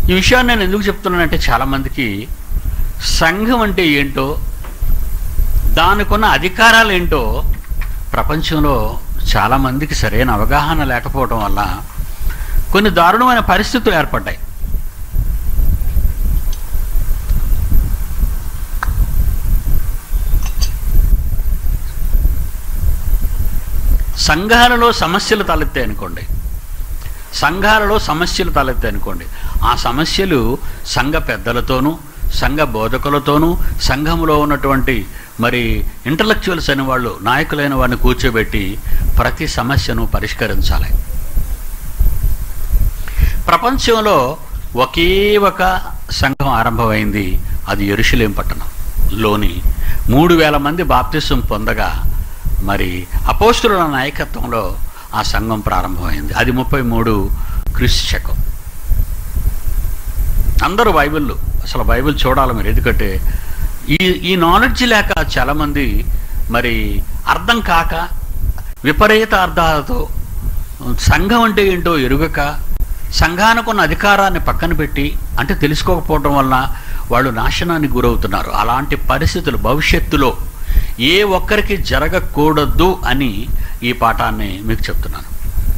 ఈ విషయాన్ని నేను ఎందుకు చెప్తున్నానంటే చాలామందికి సంఘం అంటే ఏంటో దానికున్న అధికారాలు ఏంటో ప్రపంచంలో చాలామందికి సరైన అవగాహన లేకపోవడం వల్ల కొన్ని దారుణమైన పరిస్థితులు ఏర్పడ్డాయి సంఘాలలో సమస్యలు తలెత్తాయి అనుకోండి సంఘాలలో సమస్యలు తలెత్తాయి అనుకోండి ఆ సమస్యలు సంఘ పెద్దలతోనూ సంఘ బోధకులతోనూ సంఘంలో ఉన్నటువంటి మరి ఇంటలెక్చువల్స్ అనే వాళ్ళు నాయకులైన వారిని కూర్చోబెట్టి ప్రతి సమస్యను పరిష్కరించాలి ప్రపంచంలో ఒకే ఒక సంఘం ఆరంభమైంది అది ఎరుషులేం పట్టణం లోని మూడు వేల మంది బాప్తిసం పొందగా మరి అపోస్తుల నాయకత్వంలో ఆ సంఘం ప్రారంభమైంది అది ముప్పై మూడు క్రీస్తు శకం అందరూ బైబిల్ అసలు బైబిల్ చూడాలి మీరు ఎందుకంటే ఈ ఈ నాలెడ్జ్ లేక చాలామంది మరి అర్థం కాక విపరీత అర్థాలతో సంఘం అంటే ఏంటో ఎరుగక సంఘానికి ఉన్న అధికారాన్ని పక్కన పెట్టి అంటే తెలుసుకోకపోవడం వలన వాళ్ళు నాశనానికి గురవుతున్నారు అలాంటి పరిస్థితులు భవిష్యత్తులో ఏ ఒక్కరికి జరగకూడదు అని ఈ పాఠాన్ని మీకు చెప్తున్నాను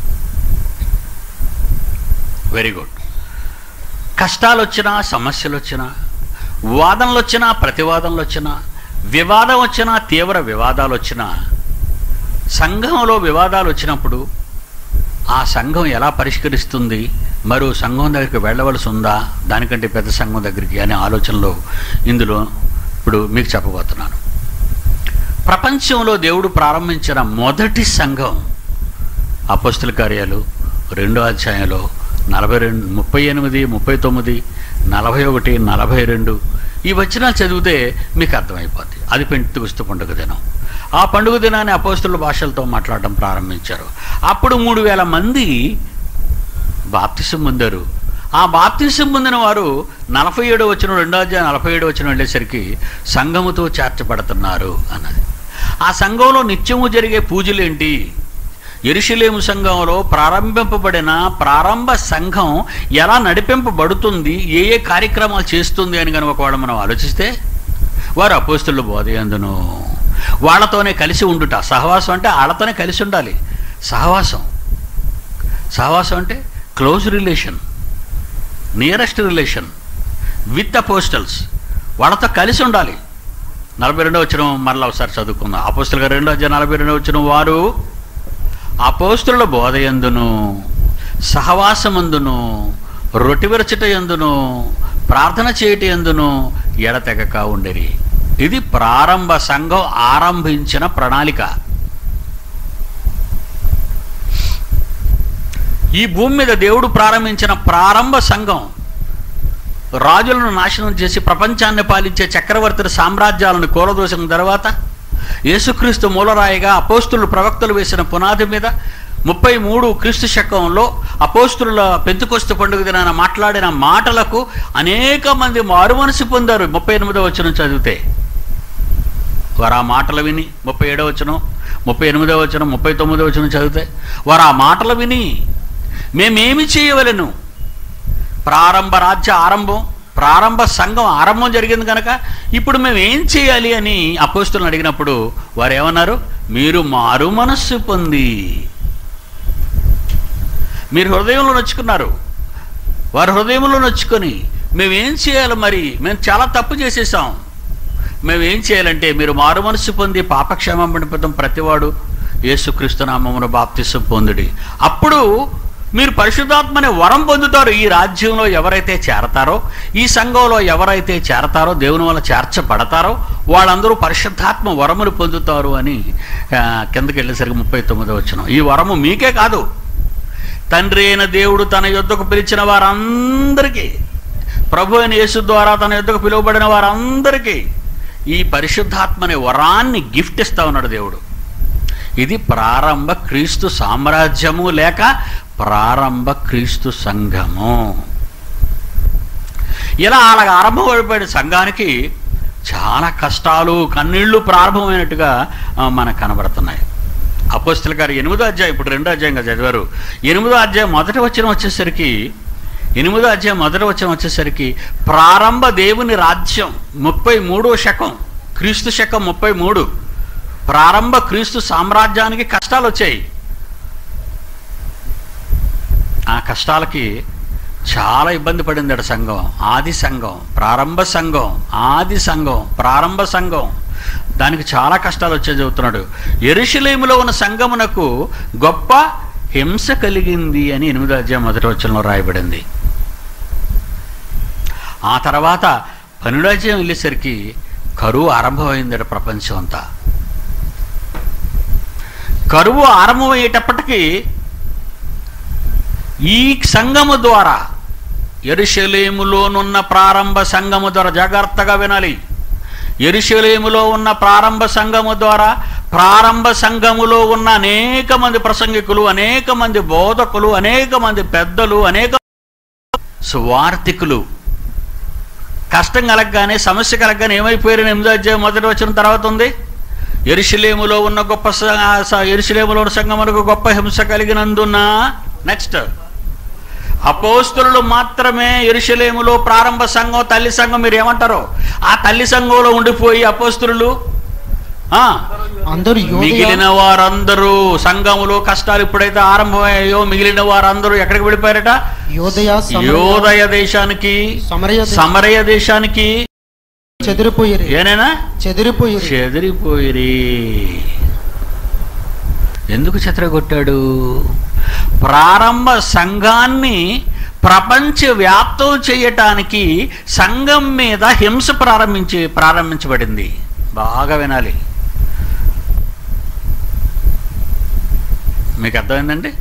వెరీ గుడ్ కష్టాలు వచ్చినా సమస్యలు వచ్చినా వాదనలు వచ్చినా ప్రతివాదనలు వచ్చినా వివాదం వచ్చినా తీవ్ర వివాదాలు వచ్చినా సంఘంలో వివాదాలు వచ్చినప్పుడు ఆ సంఘం ఎలా పరిష్కరిస్తుంది మరో సంఘం దగ్గరికి వెళ్ళవలసి ఉందా దానికంటే పెద్ద సంఘం దగ్గరికి అనే ఆలోచనలో ఇందులో ఇప్పుడు మీకు చెప్పబోతున్నాను ప్రపంచంలో దేవుడు ప్రారంభించిన మొదటి సంఘం అపస్తుల కార్యాలు రెండో అధ్యాయంలో నలభై రెండు ముప్పై ఎనిమిది ముప్పై తొమ్మిది నలభై ఒకటి నలభై రెండు ఈ వచనాలు చదివితే మీకు అర్థమైపోద్ది అది పెంతుకుస్తూ పండుగ దినం ఆ పండుగ దినాన్ని అపోస్తుల భాషలతో మాట్లాడడం ప్రారంభించారు అప్పుడు మూడు వేల మంది బాప్తిసం పొందారు ఆ బాప్తిసం పొందిన వారు నలభై ఏడు వచ్చిన రెండో అధ్యాయం నలభై ఏడు వచ్చిన వెళ్ళేసరికి సంఘముతో చేర్చబడుతున్నారు అన్నది ఆ సంఘంలో నిత్యము జరిగే పూజలేంటి ఎరుషులేము సంఘంలో ప్రారంభింపబడిన ప్రారంభ సంఘం ఎలా నడిపింపబడుతుంది ఏ ఏ కార్యక్రమాలు చేస్తుంది అని కనుక ఒకవేళ మనం ఆలోచిస్తే వారు అపోస్తులు బోధయందును వాళ్ళతోనే కలిసి ఉండుట సహవాసం అంటే వాళ్ళతోనే కలిసి ఉండాలి సహవాసం సహవాసం అంటే close relation nearest relation with apostles వాళ్ళతో కలిసి ఉండాలి నలభై రెండో వచ్చిన మరలా ఒకసారి చదువుకుందాం అపోస్తులుగా రెండో అధ్యాయం నలభై రెండో వచ్చిన వారు అపోస్తుల బోధయందును సహవాసమందును రొట్టి విరచట ఎందును ప్రార్థన చేయట ఎందును ఎడతెగక ఉండేరి ఇది ప్రారంభ సంఘం ఆరంభించిన ప్రణాళిక ఈ భూమి మీద దేవుడు ప్రారంభించిన ప్రారంభ సంఘం రాజులను నాశనం చేసి ప్రపంచాన్ని పాలించే చక్రవర్తుల సామ్రాజ్యాలను కూలదోసిన తర్వాత యేసుక్రీస్తు మూలరాయిగా అపోస్తులు ప్రవక్తలు వేసిన పునాది మీద ముప్పై మూడు క్రీస్తు శకంలో అపోస్తుల పెంతుకొస్తు పండుగ దినాన మాట్లాడిన మాటలకు అనేక మంది మారుమనసు పొందారు ముప్పై ఎనిమిదో వచ్చిన చదివితే వారు ఆ మాటలు విని ముప్పై ఏడో వచనం ముప్పై ఎనిమిదో వచనం ముప్పై తొమ్మిదో వచనం చదివితే వారు ఆ మాటలు విని మేమేమి చేయవలెను ప్రారంభ రాజ్య ఆరంభం ప్రారంభ సంఘం ఆరంభం జరిగింది కనుక ఇప్పుడు మేము ఏం చేయాలి అని అపోస్తులను అడిగినప్పుడు వారు ఏమన్నారు మీరు మారు మనస్సు పొంది మీరు హృదయంలో నొచ్చుకున్నారు వారు హృదయంలో నొచ్చుకొని మేమేం చేయాలి మరి మేము చాలా తప్పు చేసేసాం మేము ఏం చేయాలంటే మీరు మారు మనస్సు పొంది పాపక్షేమం పడిపోతాం ప్రతివాడు యేసుక్రీస్తు నామమును బాప్తిసం పొందుడి అప్పుడు మీరు పరిశుద్ధాత్మని వరం పొందుతారు ఈ రాజ్యంలో ఎవరైతే చేరతారో ఈ సంఘంలో ఎవరైతే చేరతారో దేవుని వల్ల చేర్చబడతారో వాళ్ళందరూ పరిశుద్ధాత్మ వరములు పొందుతారు అని ఆ, కిందకి వెళ్ళేసరికి ముప్పై తొమ్మిదో వచ్చిన ఈ వరము మీకే కాదు తండ్రి అయిన దేవుడు తన యొద్దకు పిలిచిన వారందరికీ ప్రభు అయిన యేసు ద్వారా తన యొద్దకు పిలువబడిన వారందరికీ ఈ పరిశుద్ధాత్మని వరాన్ని గిఫ్ట్ ఇస్తా ఉన్నాడు దేవుడు ఇది ప్రారంభ క్రీస్తు సామ్రాజ్యము లేక ప్రారంభ క్రీస్తు సంఘము ఇలా అలాగ ఆరంభమైపోయిన సంఘానికి చాలా కష్టాలు కన్నీళ్లు ప్రారంభమైనట్టుగా ఆ, మనకు కనబడుతున్నాయి అపోస్తుల గారు ఎనిమిదో అధ్యాయం ఇప్పుడు రెండో అధ్యాయంగా చదివారు ఎనిమిదో అధ్యాయం మొదటి వచ్చిన వచ్చేసరికి ఎనిమిదో అధ్యాయం మొదటి వచ్చిన వచ్చేసరికి ప్రారంభ దేవుని రాజ్యం ముప్పై మూడో శకం క్రీస్తు శకం ముప్పై మూడు ప్రారంభ క్రీస్తు సామ్రాజ్యానికి కష్టాలు వచ్చాయి ఆ కష్టాలకి చాలా ఇబ్బంది పడింది అట సంఘం ఆది సంఘం ప్రారంభ సంఘం ఆది సంఘం ప్రారంభ సంఘం దానికి చాలా కష్టాలు వచ్చే చెబుతున్నాడు ఎరుషలేములో ఉన్న సంఘమునకు గొప్ప హింస కలిగింది అని ఎనిమిదో అధ్యాయం మొదటి వచనంలో రాయబడింది ఆ తర్వాత పన్నెండో అధ్యాయం వెళ్ళేసరికి కరువు ఆరంభమైందట ప్రపంచం అంతా కరువు ఆరంభమయ్యేటప్పటికీ ఈ సంఘము ద్వారా ఎరుషలేములోనున్న ప్రారంభ సంఘము ద్వారా జాగ్రత్తగా వినాలి ఎరుషలేములో ఉన్న ప్రారంభ సంఘము ద్వారా ప్రారంభ సంఘములో ఉన్న అనేక మంది ప్రసంగికులు అనేక మంది బోధకులు అనేక మంది పెద్దలు అనేక సువార్థికులు కష్టం కలగగానే సమస్య కలగగానే ఏమైపోయారు ఎనిమిదో అధ్యాయం మొదటి వచ్చిన తర్వాత ఉంది ఎరుషలేములో ఉన్న గొప్ప స- స- ఎరుషలేములో ఉన్న సంఘములకు గొప్ప హింస కలిగినందున నెక్స్ట్ అపోస్తులు మాత్రమే ఎరుషలేములో ప్రారంభ సంఘం తల్లి సంఘం మీరు ఏమంటారు ఆ తల్లి సంఘంలో ఉండిపోయి అపోస్తులు ఆ అందరూ యోదయ మిగిలిన వారందరూ సంఘములో కష్టాలు ఎప్పుడైతే ఆరంభమయ్యాయో మిగిలిన వారందరూ ఎక్కడికి వెళ్ళిపోయారట యోదయ సమరయ, యోదయ దేశానికి సమరయ దేశ- సమరయ దేశానికి చెదిరిపోయిరి ఏనైనా చెదిరిపోయిరి చెదిరిపోయిరి ఎందుకు చెత్తరగొట్టాడు ప్రారంభ సంఘాన్ని ప్రపంచవ్యాప్తం చేయటానికి సంఘం మీద హింస ప్రారంభించి ప్రారంభించబడింది బాగా వినాలి మీకు అర్థమైందండి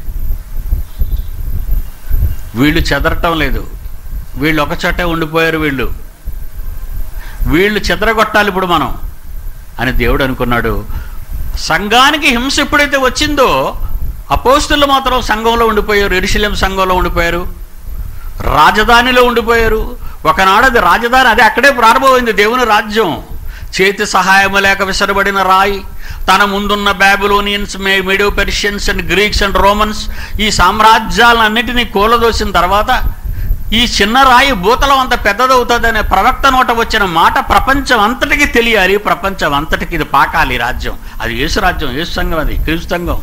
వీళ్ళు చెదరటం లేదు వీళ్ళు ఒక చోటే ఉండిపోయారు వీళ్ళు వీళ్ళు చెదరగొట్టాలి ఇప్పుడు మనం అని దేవుడు అనుకున్నాడు సంఘానికి హింస ఎప్పుడైతే వచ్చిందో అపోస్తులు మాత్రం సంఘంలో ఉండిపోయారు ఎరుశలేం సంఘంలో ఉండిపోయారు రాజధానిలో ఉండిపోయారు ఒకనాడు అది రాజధాని అది అక్కడే ప్రారంభమైంది దేవుని రాజ్యం చేతి సహాయం లేక విసరబడిన రాయి తన ముందున్న Babylonians Medo Persians and Greeks and Romans ఈ సామ్రాజ్యాలన్నిటినీ కూలదోసిన తర్వాత ఈ చిన్న రాయి భూతలం అంత పెద్దదవుతుందనే ప్రవక్త నోట వచ్చిన మాట ప్రపంచం అంతటికి తెలియాలి ప్రపంచం అంతటికి ఇది పాకాలి ఈ రాజ్యం అది యేసు రాజ్యం యేసు సంఘం అది క్రీస్తు సంఘం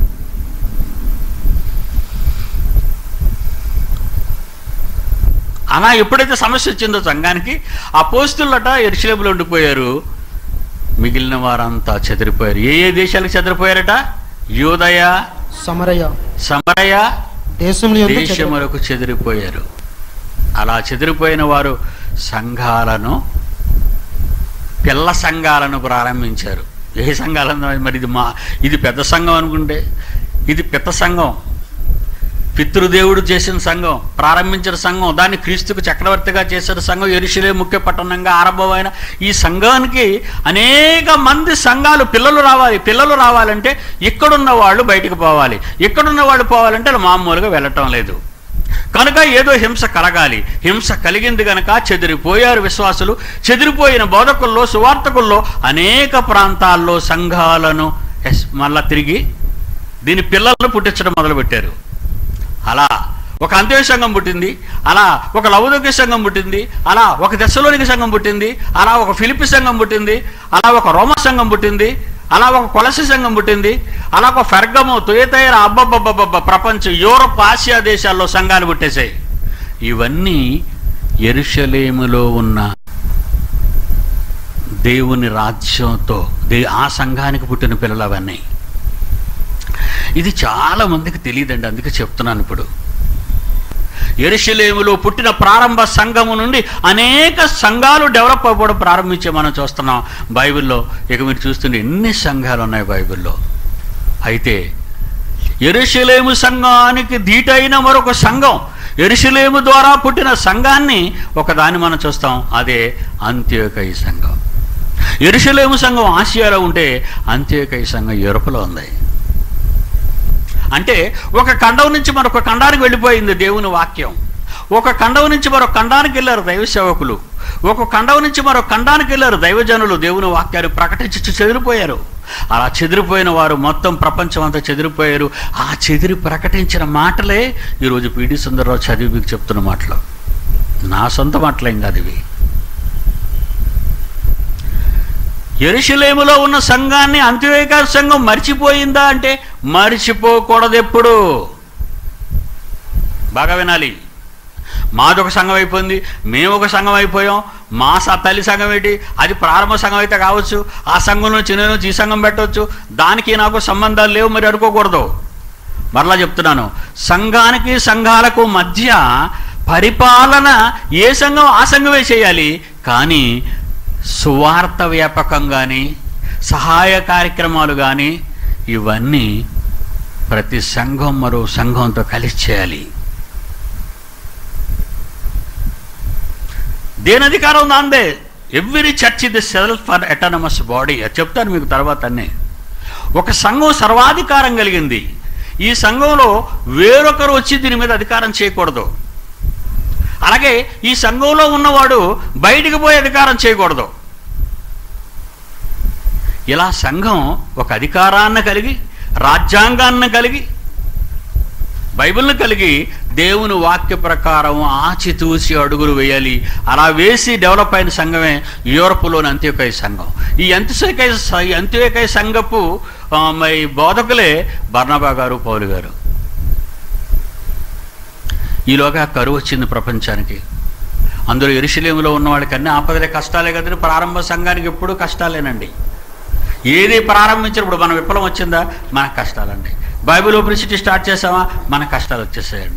అలా ఎప్పుడైతే సమస్య వచ్చిందో సంఘానికి ఆ పోస్తులట ఎరుశలేములో ఉండిపోయారు మిగిలిన వారంతా చెదిరిపోయారు ఏ ఏ దేశాలకు చెదిరిపోయారట యూదయ సమరయ సమరయ దేశంలో యందు చెదిరి- దేశములకు చెదిరిపోయారు అలా చెదిరిపోయిన వారు సంఘాలను పిల్ల సంఘాలను ప్రారంభించారు ఏ సంఘాలను మరి ఇది మా ఇది పెద్ద సంఘం అనుకుంటే ఇది పెద్ద సంఘం పితృదేవుడు చేసిన సంఘం ప్రారంభించిన సంఘం దాన్ని క్రీస్తుకు చక్రవర్తిగా చేసిన సంఘం ఎరుషులే ముఖ్య పట్టణంగా ఆరంభమైన ఈ సంఘానికి అనేక మంది సంఘాలు పిల్లలు రావాలి పిల్లలు రావాలంటే ఇక్కడున్న వాళ్ళు బయటికి పోవాలి ఇక్కడున్న వాళ్ళు పోవాలంటే వాళ్ళు మామూలుగా వెళ్ళటం లేదు కనుక ఏదో హింస కలగాలి హింస కలిగింది గనక చెదిరిపోయారు విశ్వాసులు చెదిరిపోయిన బోధకుల్లో సువార్తకుల్లో అనేక ప్రాంతాల్లో సంఘాలను ఎస్ మళ్ళా తిరిగి దీని పిల్లలను పుట్టించడం మొదలుపెట్టారు అలా ఒక అంత్యోయ సంఘం పుట్టింది అలా ఒక లౌదోగ్య సంఘం పుట్టింది అలా ఒక దశలోనికి సంఘం పుట్టింది అలా ఒక ఫిలిపి సంఘం పుట్టింది అలా ఒక రోమ సంఘం పుట్టింది అలా ఒక కొలసి సంఘం పుట్టింది అలా ఒక ఫెర్గము తుయతైర అబ్బబ్బబ్బబ్బ ప్రపంచం యూరప్ ఆసియా దేశాల్లో సంఘాలు పుట్టేశాయి ఇవన్నీ ఎరుషలేములో ఉన్న దేవుని రాజ్యంతో దే ఆ సంఘానికి పుట్టిన పిల్లలు అవన్నీ ఇది చాలా మందికి తెలియదండి అందుకే చెప్తున్నాను ఇప్పుడు ఎరుషలేములో పుట్టిన ప్రారంభ సంఘము నుండి అనేక సంఘాలు డెవలప్ అవ్వడం ప్రారంభించే మనం చూస్తున్నాం బైబిల్లో ఇక మీరు చూస్తుంటే ఎన్ని సంఘాలు ఉన్నాయి బైబిల్లో అయితే ఎరుషలేము సంఘానికి ధీటైన మరొక సంఘం ఎరుషలేము ద్వారా పుట్టిన సంఘాన్ని ఒకదాన్ని మనం చూస్తాం అదే అంత్యోకయ సంఘం ఎరుషలేము సంఘం ఆసియాలో ఉంటే అంత్యోకయ సంఘం యూరప్లో ఉంది అంటే ఒక ఖండం నుంచి మరొక ఖండానికి వెళ్ళిపోయింది దేవుని వాక్యం ఒక ఖండం నుంచి మరొక ఖండానికి వెళ్ళారు దైవ సేవకులు ఒక ఖండం నుంచి మరొక ఖండానికి వెళ్ళారు దైవజనులు దేవుని వాక్యాన్ని ప్రకటించి చెదిరిపోయారు అలా చెదిరిపోయిన వారు మొత్తం ప్రపంచం అంతా చెదిరిపోయారు ఆ చెదిరి ప్రకటించిన మాటలే ఈరోజు పిడి సుందరరావు చదివి మీకు చెప్తున్న మాటలు నా సొంత మాటలేం కాదు ఇవి ఎరుషలేములో ఉన్న సంఘాన్ని అంత్యవేక సంఘం మర్చిపోయిందా అంటే మర్చిపోకూడదు ఎప్పుడు బాగా వినాలి మాది ఒక సంఘం అయిపోయింది మేము ఒక సంఘం అయిపోయాం మా స తల్లి సంఘం ఏంటి అది ప్రారంభ సంఘం అయితే కావచ్చు ఆ సంఘం నుంచి నేను ఈ సంఘం పెట్టవచ్చు దానికి నాకు సంబంధాలు లేవు మరి అనుకోకూడదు మరలా చెప్తున్నాను సంఘానికి సంఘాలకు మధ్య పరిపాలన ఏ సంఘం ఆ సంఘమే చేయాలి కానీ సువార్త వ్యాపకం కానీ సహాయ కార్యక్రమాలు కానీ ఇవన్నీ ప్రతి సంఘం మరో సంఘంతో కలిసి చేయాలి దేని అధికారం దాందే ఎవ్రీ చర్చ్ ఇది సెల్ఫ్ ఫర్ ఎటనమస్ బాడీ అది చెప్తాను మీకు తర్వాత అన్నీ ఒక సంఘం సర్వాధికారం కలిగింది ఈ సంఘంలో వేరొకరు వచ్చి దీని మీద అధికారం చేయకూడదు అలాగే ఈ సంఘంలో ఉన్నవాడు బయటికి పోయి అధికారం చేయకూడదు ఇలా సంఘం ఒక అధికారాన్ని కలిగి రాజ్యాంగాన్ని కలిగి బైబిల్ని కలిగి దేవుని వాక్య ప్రకారం ఆచితూచి అడుగులు వేయాలి అలా వేసి డెవలప్ అయిన సంఘమే యూరప్లోని అంత్యోకయ సంఘం ఈ అంత్యోకయ స- అంత్యోకయ సంఘపు ఆ, మరి బోధకులే బర్నబా గారు పౌలు గారు ఈలోగా కరువు వచ్చింది ప్రపంచానికి అందులో ఎరుశలేములో ఉన్న వాళ్ళకి అన్ని ఆపదలే కష్టాలే కదండి ప్రారంభ సంఘానికి ఎప్పుడూ కష్టాలేనండి ఏది ప్రారంభించినప్పుడు మన విప్లవం వచ్చిందా మన కష్టాలండి బైబిల్ ఓపెనిసిటీ స్టార్ట్ చేసామా మన కష్టాలు వచ్చేసాయండి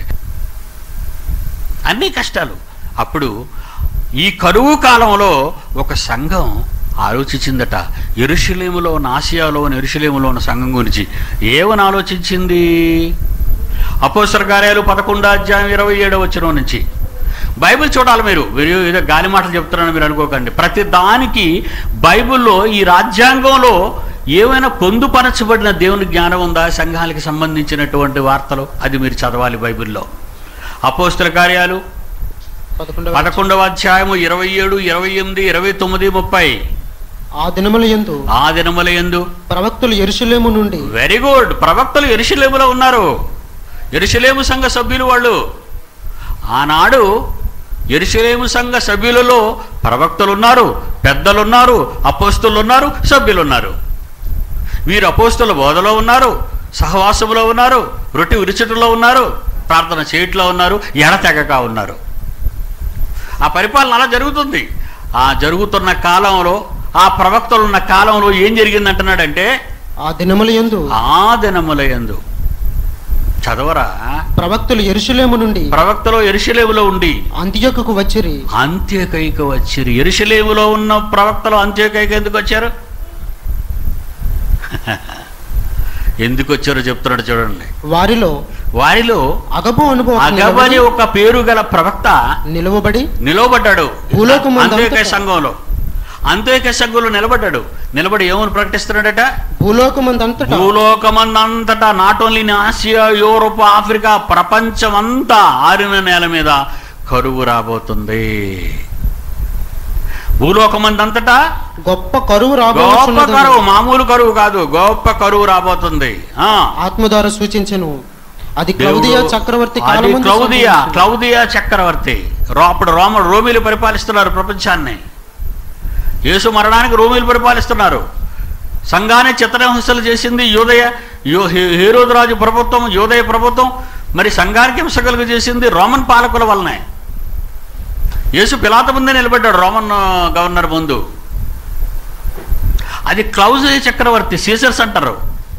అన్ని కష్టాలు అప్పుడు ఈ కరువు కాలంలో ఒక సంఘం ఆలోచించిందట ఎరుషలేములో ఉన్న ఆసియాలో ఉన్న ఎరుషలేములో ఉన్న సంఘం గురించి ఏమని ఆలోచించింది అపోస్తల కార్యాలు పదకొండో అధ్యాయం ఇరవై ఏడో వచ్చిన నుంచి బైబిల్ చూడాలి మీరు మీరు ఏదో గాలి మాటలు చెప్తున్నారని మీరు అనుకోకండి ప్రతి దానికి బైబిల్లో ఈ రాజ్యాంగంలో ఏమైనా పొందుపరచబడిన దేవుని జ్ఞానం ఉందా సంఘానికి సంబంధించినటువంటి వార్తలు అది మీరు చదవాలి బైబిల్లో అపోస్తల కార్యాలు పదకొండవ పదకొండవ అధ్యాయము ఇరవై ఏడు ఇరవై ఎనిమిది ఇరవై తొమ్మిది ముప్పై ఆ దినముల యందు ఆ దినముల యందు ప్రవక్తలు ఎరుషలేము నుండి వెరీ గుడ్ ప్రవక్తలు ఎరుషలేములో ఉన్నారు ఎరుషలేము సంఘ సభ్యులు వాళ్ళు ఆనాడు ఎరుషలేము సంఘ సభ్యులలో ప్రవక్తలు ఉన్నారు పెద్దలు ఉన్నారు అపోస్తులు ఉన్నారు సభ్యులు ఉన్నారు వీరు అపోస్తుల బోధలో ఉన్నారు సహవాసములో ఉన్నారు రొట్టె విరుచుటలో ఉన్నారు ప్రార్థన చేయట్లో ఉన్నారు ఎడతెగక ఉన్నారు ఆ పరిపాలన అలా జరుగుతుంది ఆ జరుగుతున్న కాలంలో ఆ ప్రవక్తలు ఉన్న కాలంలో ఏం జరిగింది అంటున్నాడంటే ఆ దినముల యందు ఆ దినములయందు చదవరా ప్రవక్తలు ఎరుషలేము నుండి ప్రవక్తలో ఎరుషలేములో ఉండి అంత్యకుకు వచ్చిరి అంత్యకైక వచ్చిరు ఎరుషలేములో ఉన్న ప్రవక్తలు అంత్యకైక ఎందుకు వచ్చారు ఎందుకు వచ్చారో చెప్తున్నాడు చూడండి వారిలో వారిలో అగబు అనుభవం అగబని ఒక పేరు గల ప్రవక్త నిలవబడి నిలవబడ్డాడు భూలోకమందు అంత్యోకయ అంతటా- సంఘంలో అంత్యోకయ సంఘంలో నిలబడ్డాడు నిలబడి ఏమని ప్రకటిస్తున్నాడట భూలోకమందంతటా భూలోకమందంతటా not only in Asia Europe Africa ప్రపంచమంతా ఆరిన నేల మీద కరువు రాబోతుంది భూలోకమందంతటా గొప్ప కరువు గొప్ప రాబోతున్నదని కరువు మామూలు కరువు కాదు గొప్ప కరువు రాబోతుంది ఆ ఆత్మ ద్వారా సూచించెను అది క్లౌదియా దేవుడు- చక్రవర్తి అది కాలమందు క్లౌదియా సంభవించును. క్లౌదియా చక్రవర్తి రో- అప్పుడు రోమ రోమిలు పరిపాలిస్తున్నారు ప్రపంచాన్ని యేసు మరణానికి రోమిలు పరిపాలిస్తున్నారు సంఘాన్ని చిత్రహింసలు చేసింది యోదయ యో హే- హేరోదు రాజు ప్రభుత్వం యోదయ ప్రభుత్వం మరి సంఘానికి హింస కలుగు చేసింది రోమన్ పాలకుల వల్లనే యేసు పిలాత ముందే నిలబడ్డాడు రోమన్ ఆ, గవర్నర్ ముందు అది క్లౌజయ చక్రవర్తి సీసర్స్ అంటారు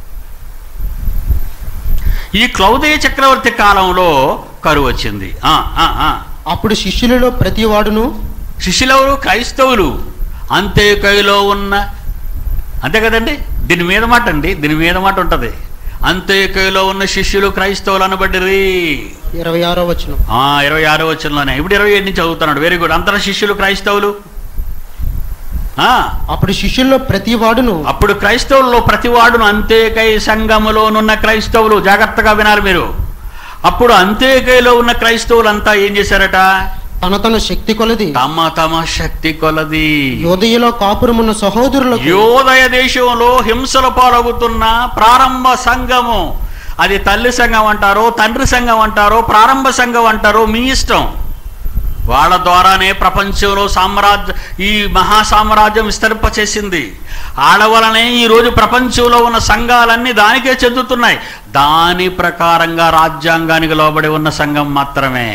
ఈ క్లౌదయ చక్రవర్తి కాలంలో కరువు వచ్చింది ఆ, ఆ, ఆ. అప్పుడు శిష్యులలో ప్రతి వాడును శిష్యులెవరు క్రైస్తవులు అంత్యకైలో ఉన్న అంతే కదండి దీని మీద మాట అండి దీని మీద మాట ఉంటుంది అంత్యకైలో ఉన్న శిష్యులు క్రైస్తవులు అనబడ్డరి ఇరవై ఆరో వచనం ఆ, ఇరవై ఆరో వచ్చంలోనే ఇప్పుడు ఇరవై ఏడు నుంచి చదువుతున్నాడు వెరీ గుడ్ అంతర శిష్యులు క్రైస్తవులు ఆ, అప్పుడు శిష్యుల్లో ప్రతి వాడును అప్పుడు క్రైస్తవుల్లో ప్రతివాడును అంత్యకై సంఘములోనున్న క్రైస్తవులు జాగ్రత్తగా వినాలి మీరు అప్పుడు అంత్యకైలో ఉన్న క్రైస్తవులంతా ఏం చేశారట తన తన శక్తి కొలది తమ తమ శక్తి కొలది యోదయలో కాపురమున్న సహోదరులకు యోదయ దేశంలో హింసల పాలవుతున్న ప్రారంభ సంఘము అది తల్లి సంఘం అంటారో తండ్రి సంఘం అంటారో ప్రారంభ సంఘం అంటారో మీ ఇష్టం వాళ్ళ ద్వారానే ప్రపంచంలో సామ్రాజ్య ఈ మహా సామ్రాజ్యం విస్తరింపచేసింది ఆడవలనే ఈరోజు ప్రపంచంలో ఉన్న సంఘాలన్నీ దానికే చెందుతున్నాయి దాని ప్రకారంగా రాజ్యాంగానికి లోబడి ఉన్న సంఘం మాత్రమే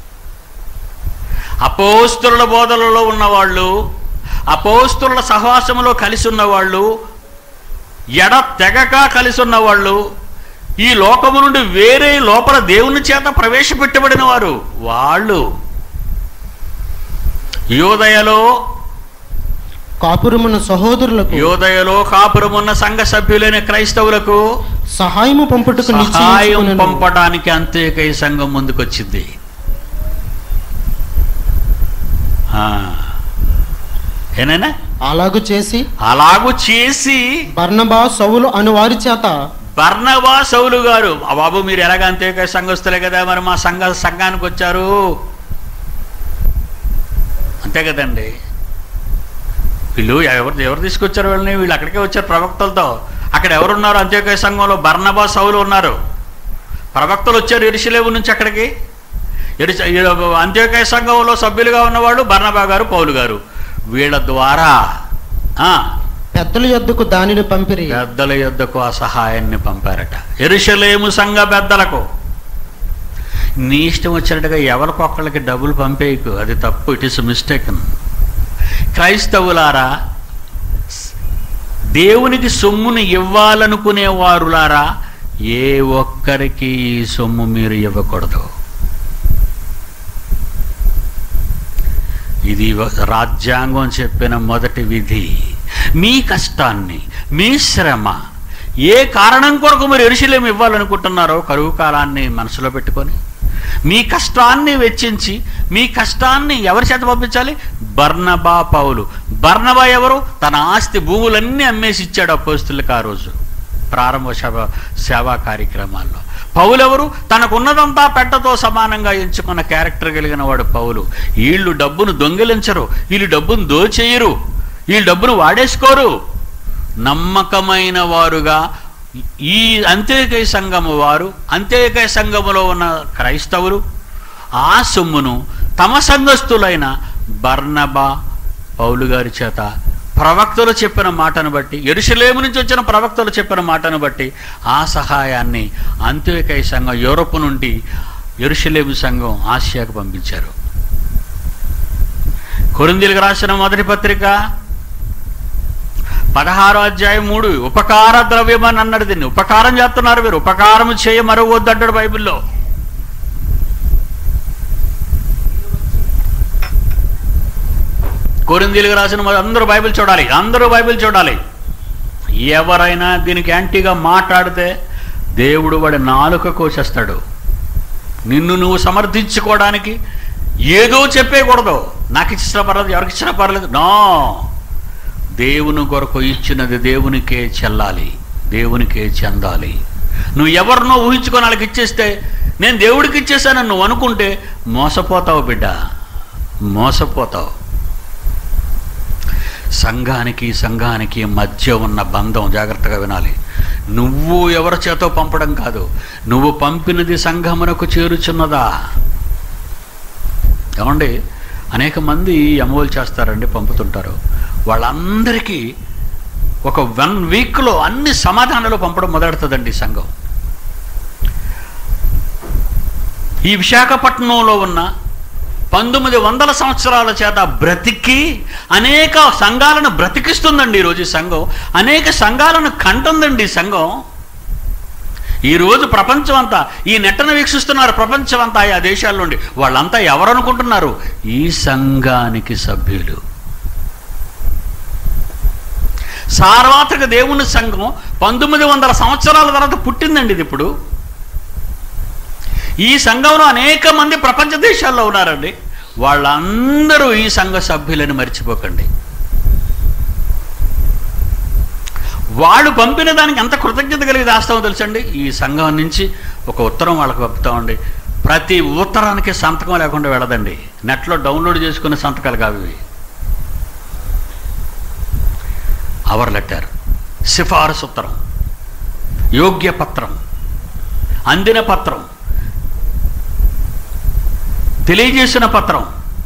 అపోస్తుల బోధలలో ఉన్నవాళ్ళు అపోస్తుల సహవాసములో కలిసి ఉన్నవాళ్ళు ఎడ తెగక కలిసి ఉన్నవాళ్ళు ఈ లోకము నుండి వేరే లోపల దేవుని చేత ప్రవేశపెట్టబడిన వారు వాళ్ళు యోదయలో కాపురమున్న సహోదరులకు యోదయలో కాపురమున్న సంఘ సభ్యులైన క్రైస్తవులకు సహాయము పంపుటకు సహాయం నిశ్చయించుకొనెను. పంపడానికి అంతేకై సంఘం ముందుకొచ్చింది ఆ. ఏనైనా అలాగు చేసి అలాగూ చేసి బర్నబా సౌలు అను వారి చేత బర్నబా సౌలు గారు ఆ బాబు మీరు ఎలాగ అంతేకాయ సంఘస్థులే కదా మరి మా సంఘ సంఘానికి వచ్చారు అంతే కదండి వీళ్ళు ఎవరు ఎవరు తీసుకొచ్చారు వీళ్ళని వీళ్ళు అక్కడికే వచ్చారు ప్రవక్తలతో అక్కడ ఎవరున్నారు అంత్యోదయ సంఘంలో బర్నబా సౌలు ఉన్నారు ప్రవక్తలు వచ్చారు ఎరుసలేవు నుంచి అక్కడికి ఎరుస అంత్యోదయ సంఘంలో సభ్యులుగా ఉన్నవాడు బర్నబా గారు పౌలు గారు వీళ్ళ ద్వారా ఆ, పెద్దల యొద్దకు దానిని పంపిరి పెద్దల యొద్దకు ఆ సహాయాన్ని పంపారట ఎరుషలేము సంఘ పెద్దలకు నీ ఇష్టం వచ్చినట్టుగా ఎవరికొక్కళ్ళకి డబ్బులు పంపేయకు అది తప్పు ఇట్ ఇస్ మిస్టేక్ క్రైస్తవులారా దేవునికి సొమ్మును ఇవ్వాలనుకునే వారులారా ఏ ఒక్కరికి ఈ సొమ్ము మీరు ఇవ్వకూడదు ఇది రాజ్యాంగం చెప్పిన మొదటి విధి మీ కష్టాన్ని మీ శ్రమ ఏ కారణం కొరకు మీరు ఎరుసలేం ఇవ్వాలనుకుంటున్నారో కరువు కాలాన్ని మనసులో పెట్టుకొని మీ కష్టాన్ని వెచ్చించి మీ కష్టాన్ని ఎవరి చేత పంపించాలి బర్నబా పౌలు బర్నబా ఎవరు తన ఆస్తి భూములన్నీ అమ్మేసి ఇచ్చాడు అపోస్తులకు ఆ రోజు ప్రారంభ సేవ సేవా కార్యక్రమాల్లో పౌలు ఎవరు తనకున్నదంతా పెట్టతో సమానంగా ఎంచుకున్న క్యారెక్టర్ కలిగిన వాడు పౌలు వీళ్ళు డబ్బును దొంగిలించరు వీళ్ళు డబ్బును దోచేయరు వీళ్ళు డబ్బును వాడేసుకోరు నమ్మకమైన వారుగా ఈ అంత్యకై సంఘము వారు అంత్యకై సంఘములో ఉన్న క్రైస్తవులు ఆ సొమ్మును తమ సంఘస్థులైన బర్నబా పౌలు గారి చేత ప్రవక్తలు చెప్పిన మాటను బట్టి ఎరుసలేము నుంచి వచ్చిన ప్రవక్తలు చెప్పిన మాటను బట్టి ఆ సహాయాన్ని అంత్యకై సంఘం యూరోప్ నుండి ఎరుసలేము సంఘం ఆసియాకు పంపించారు కొరిందీలకు రాసిన మొదటి పత్రిక పదహారో అధ్యాయం మూడు ఉపకార ద్రవ్యం అని అన్నాడు దీన్ని ఉపకారం చేస్తున్నారు మీరు ఉపకారం చేయ మరవద్దు అంటాడు బైబిల్లో కొరిందీలకు రాసిన మొదటి అందరూ బైబిల్ చూడాలి అందరూ బైబిల్ చూడాలి ఎవరైనా దీనికి యాంటీగా మాట్లాడితే దేవుడు వాడి నాలుక కోసేస్తాడు నిన్ను నువ్వు సమర్థించుకోవడానికి ఏదో చెప్పేయకూడదు నాకు ఇచ్చినా పర్లేదు ఎవరికి ఇచ్చినా పర్లేదు నో దేవుని కొరకు ఇచ్చినది దేవునికే చెల్లాలి దేవునికే చెందాలి నువ్వు ఎవరినో ఊహించుకొని వాళ్ళకి ఇచ్చేస్తే నేను దేవుడికి ఇచ్చేసానని నువ్వు అనుకుంటే మోసపోతావు బిడ్డ మోసపోతావు సంఘానికి సంఘానికి మధ్య ఉన్న బంధం జాగ్రత్తగా వినాలి నువ్వు ఎవరి చేతో పంపడం కాదు నువ్వు పంపినది సంఘమునకు చేరుచున్నదా ఏమండి అనేక మంది అమలు చేస్తారండి పంపుతుంటారు వాళ్ళందరికీ ఒక వన్ వీక్లో అన్ని సమాధానాలు పంపడం మొదలెడుతుందండి ఈ సంఘం ఈ విశాఖపట్నంలో ఉన్న పంతొమ్మిది వందల సంవత్సరాల చేత బ్రతికి అనేక సంఘాలను బ్రతికిస్తుందండి ఈరోజు ఈ సంఘం అనేక సంఘాలను కంటుందండి ఈ సంఘం ఈరోజు ప్రపంచం అంతా ఈ నెట్టను వీక్షిస్తున్నారు ప్రపంచం అంతా ఆ దేశాల నుండి వాళ్ళంతా ఎవరు అనుకుంటున్నారు ఈ సంఘానికి సభ్యులు సార్వత్రిక దేవుని సంఘం పంతొమ్మిది వందల సంవత్సరాల తర్వాత పుట్టిందండి ఇది ఇప్పుడు ఈ సంఘంలో అనేక మంది ప్రపంచ దేశాల్లో ఉన్నారండి వాళ్ళందరూ ఈ సంఘ సభ్యులని మర్చిపోకండి వాళ్ళు పంపిన దానికి ఎంత కృతజ్ఞత కలిగి దాస్తామో తెలుసండి ఈ సంఘం నుంచి ఒక ఉత్తరం వాళ్ళకి పంపుతామండి ప్రతి ఉత్తరానికి సంతకం లేకుండా వెళ్ళదండి నెట్లో డౌన్లోడ్ చేసుకునే సంతకాలు కావు ఇవి అవర్ లెటర్ సిఫారసు ఉత్తరం యోగ్య పత్రం అందిన పత్రం తెలియజేసిన పత్రం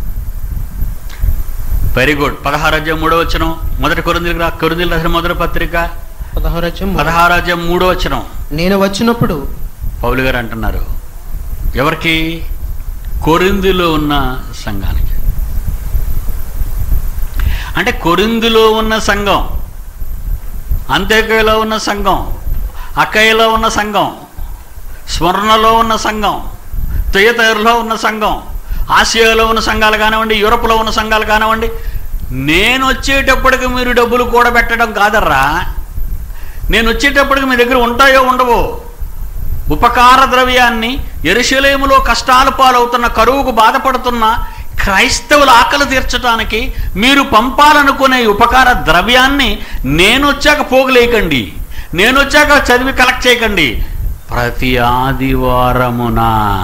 వెరీ గుడ్ పదహారాజ్యం మూడో వచనం మొదటి కొరిందులు రా కొరిందులు రాసిన మొదటి పత్రిక పదహారాజ్యం పదహారాజ్యం మూడో వచనం నేను వచ్చినప్పుడు పౌలు గారు అంటున్నారు ఎవరికి కొరిందులో ఉన్న సంఘానికి అంటే కొరిందులో ఉన్న సంఘం అంత్యకయలో ఉన్న సంఘం అక్కయ్యలో ఉన్న సంఘం స్మరణలో ఉన్న సంఘం తుయతైరులో ఉన్న సంఘం ఆసియాలో ఉన్న సంఘాలు కానివ్వండి యూరప్లో ఉన్న సంఘాలు కానివ్వండి నేను వచ్చేటప్పటికి మీరు డబ్బులు కూడబెట్టడం కాదర్రా నేను వచ్చేటప్పటికి మీ దగ్గర ఉంటాయో ఉండవో ఉపకార ద్రవ్యాన్ని ఎరుశలేములో కష్టాలు పాలవుతున్న కరువుకు బాధపడుతున్న క్రైస్తవుల ఆకలి తీర్చడానికి మీరు పంపాలనుకునే ఈ ఉపకార ద్రవ్యాన్ని నేను వచ్చాక పోగులేయకండి నేను వచ్చాక చదివి కలెక్ట్ చేయకండి ప్రతి ఆదివారమున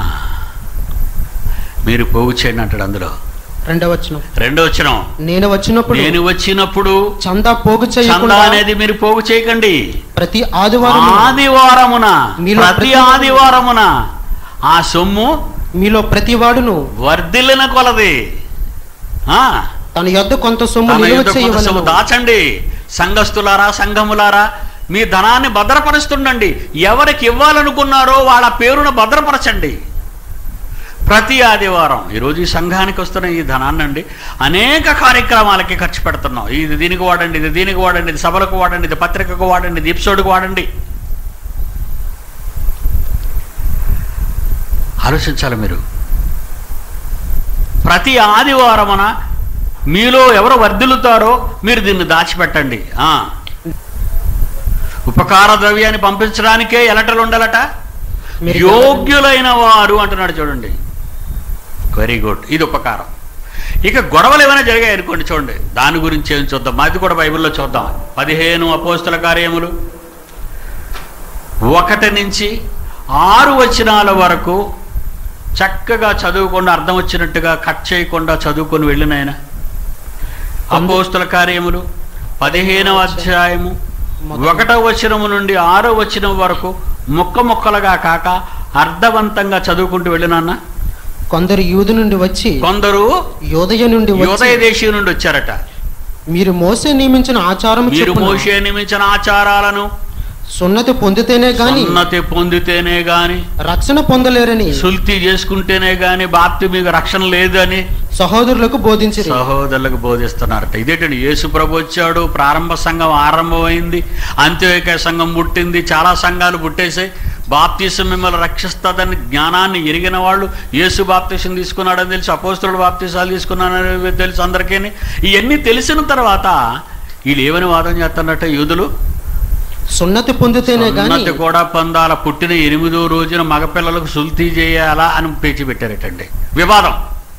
మీరు పోగు చేయండి అంటాడు అందులో రెండవ వచనం రెండో వచ్చిన నేను వచ్చినప్పుడు నేను వచ్చినప్పుడు చందా పోగు చందా చేయకుండా అనేది మీరు పోగు చేయకండి ప్రతి ఆదివారం ఆదివారమున మీలో ప్రతి ప్రతి- ఆదివారమున ఆ సొమ్ము మీలో ప్రతి వాడును వర్ధిల్లిన కొలది ఆ, తన యొద్ద కొంత సొమ్ము తన నిలువ యొద్ద కొంత సొమ్ము చేయవలెను దాచండి సంఘస్థులారా సంఘములారా మీ ధనాన్ని భద్రపరుస్తుండండి ఎవరికి ఇవ్వాలనుకున్నారో వాళ్ళ పేరును భద్రపరచండి ప్రతి ఆదివారం ఈరోజు ఈ సంఘానికి వస్తున్న ఈ ధనాన్ని అండి అనేక కార్యక్రమాలకి ఖర్చు పెడుతున్నాం ఇది దీనికి వాడండి ఇది దీనికి వాడండి ఇది సభలకు వాడండి ఇది పత్రికకు వాడండి ఇది ఎపిసోడ్కి వాడండి ఆలోచించాలి మీరు ప్రతి ఆదివారమున మీలో ఎవరు వర్ధిల్లుతారో మీరు దీన్ని దాచిపెట్టండి ఆ. ఉపకార ద్రవ్యాన్ని పంపించడానికే ఎలటలు ఉండాలట మీరు యోగ్యులైన వారు అంటున్నాడు చూడండి వెరీ గుడ్ ఇది ఉపకారం ఇక గొడవలు ఏమైనా జరిగాయి అనుకోండి చూడండి దాని గురించి ఏం చూద్దాం అది కూడా బైబిల్లో చూద్దాం పదిహేను అపోస్తుల కార్యములు ఒకటి నుంచి ఆరు వచనాల వరకు చక్కగా చదువుకుండా అర్థం వచ్చినట్టుగా కట్ చేయకుండా చదువుకొని వెళ్ళిన ఆయన అపోస్తుల కార్యములు పదిహేనవ అధ్యాయము ఒకటవ వచనము నుండి ఆరో వచనం వరకు ముక్క ముక్కలుగా కాక అర్థవంతంగా చదువుకుంటూ వెళ్ళినాన్న కొందరు యూదు నుండి వచ్చి కొందరు యోదయ నుండి వచ్చి యోదయ దేశీయ నుండి వచ్చారట మీరు మోసే నియమించిన ఆచారం మీరు చొప్పున మోషే నియమించిన ఆచారాలను సున్నతి పొందితేనే గాని ఉన్నతి పొందితేనే గాని రక్షణ పొందలేరని సుల్తి చేసుకుంటేనే గాని బాప్తి మీకు రక్షణ లేదు అని సహోదరులకు బోధించిరి సహోదరులకు బోధిస్తున్నారట ఇదేంటండి యేసు ప్రభు వచ్చాడు ప్రారంభ సంఘం ఆరంభమైంది అంత్యోదయ సంఘం పుట్టింది చాలా సంఘాలు పుట్టేసాయి బాప్తీసం మిమ్మల్ని రక్షిస్తుందని జ్ఞానాన్ని ఎరిగిన వాళ్ళు యేసు బాప్తీసం తీసుకున్నాడని తెలిసి అపోస్తుడు బాప్తీసాలు తీసుకున్నాడని తెలుసు అందరికీ ఇవన్నీ తెలిసిన తర్వాత వీళ్ళు ఏమని వాదం చేస్తున్నట్ట యూదులు సున్నతి పొందితేనే గాని ఉన్నతి కూడా పొందాల పుట్టిన ఎనిమిదో రోజున మగపిల్లలకు సుల్తీ చేయాలా అని పేచి పెట్టారటండి వివాదం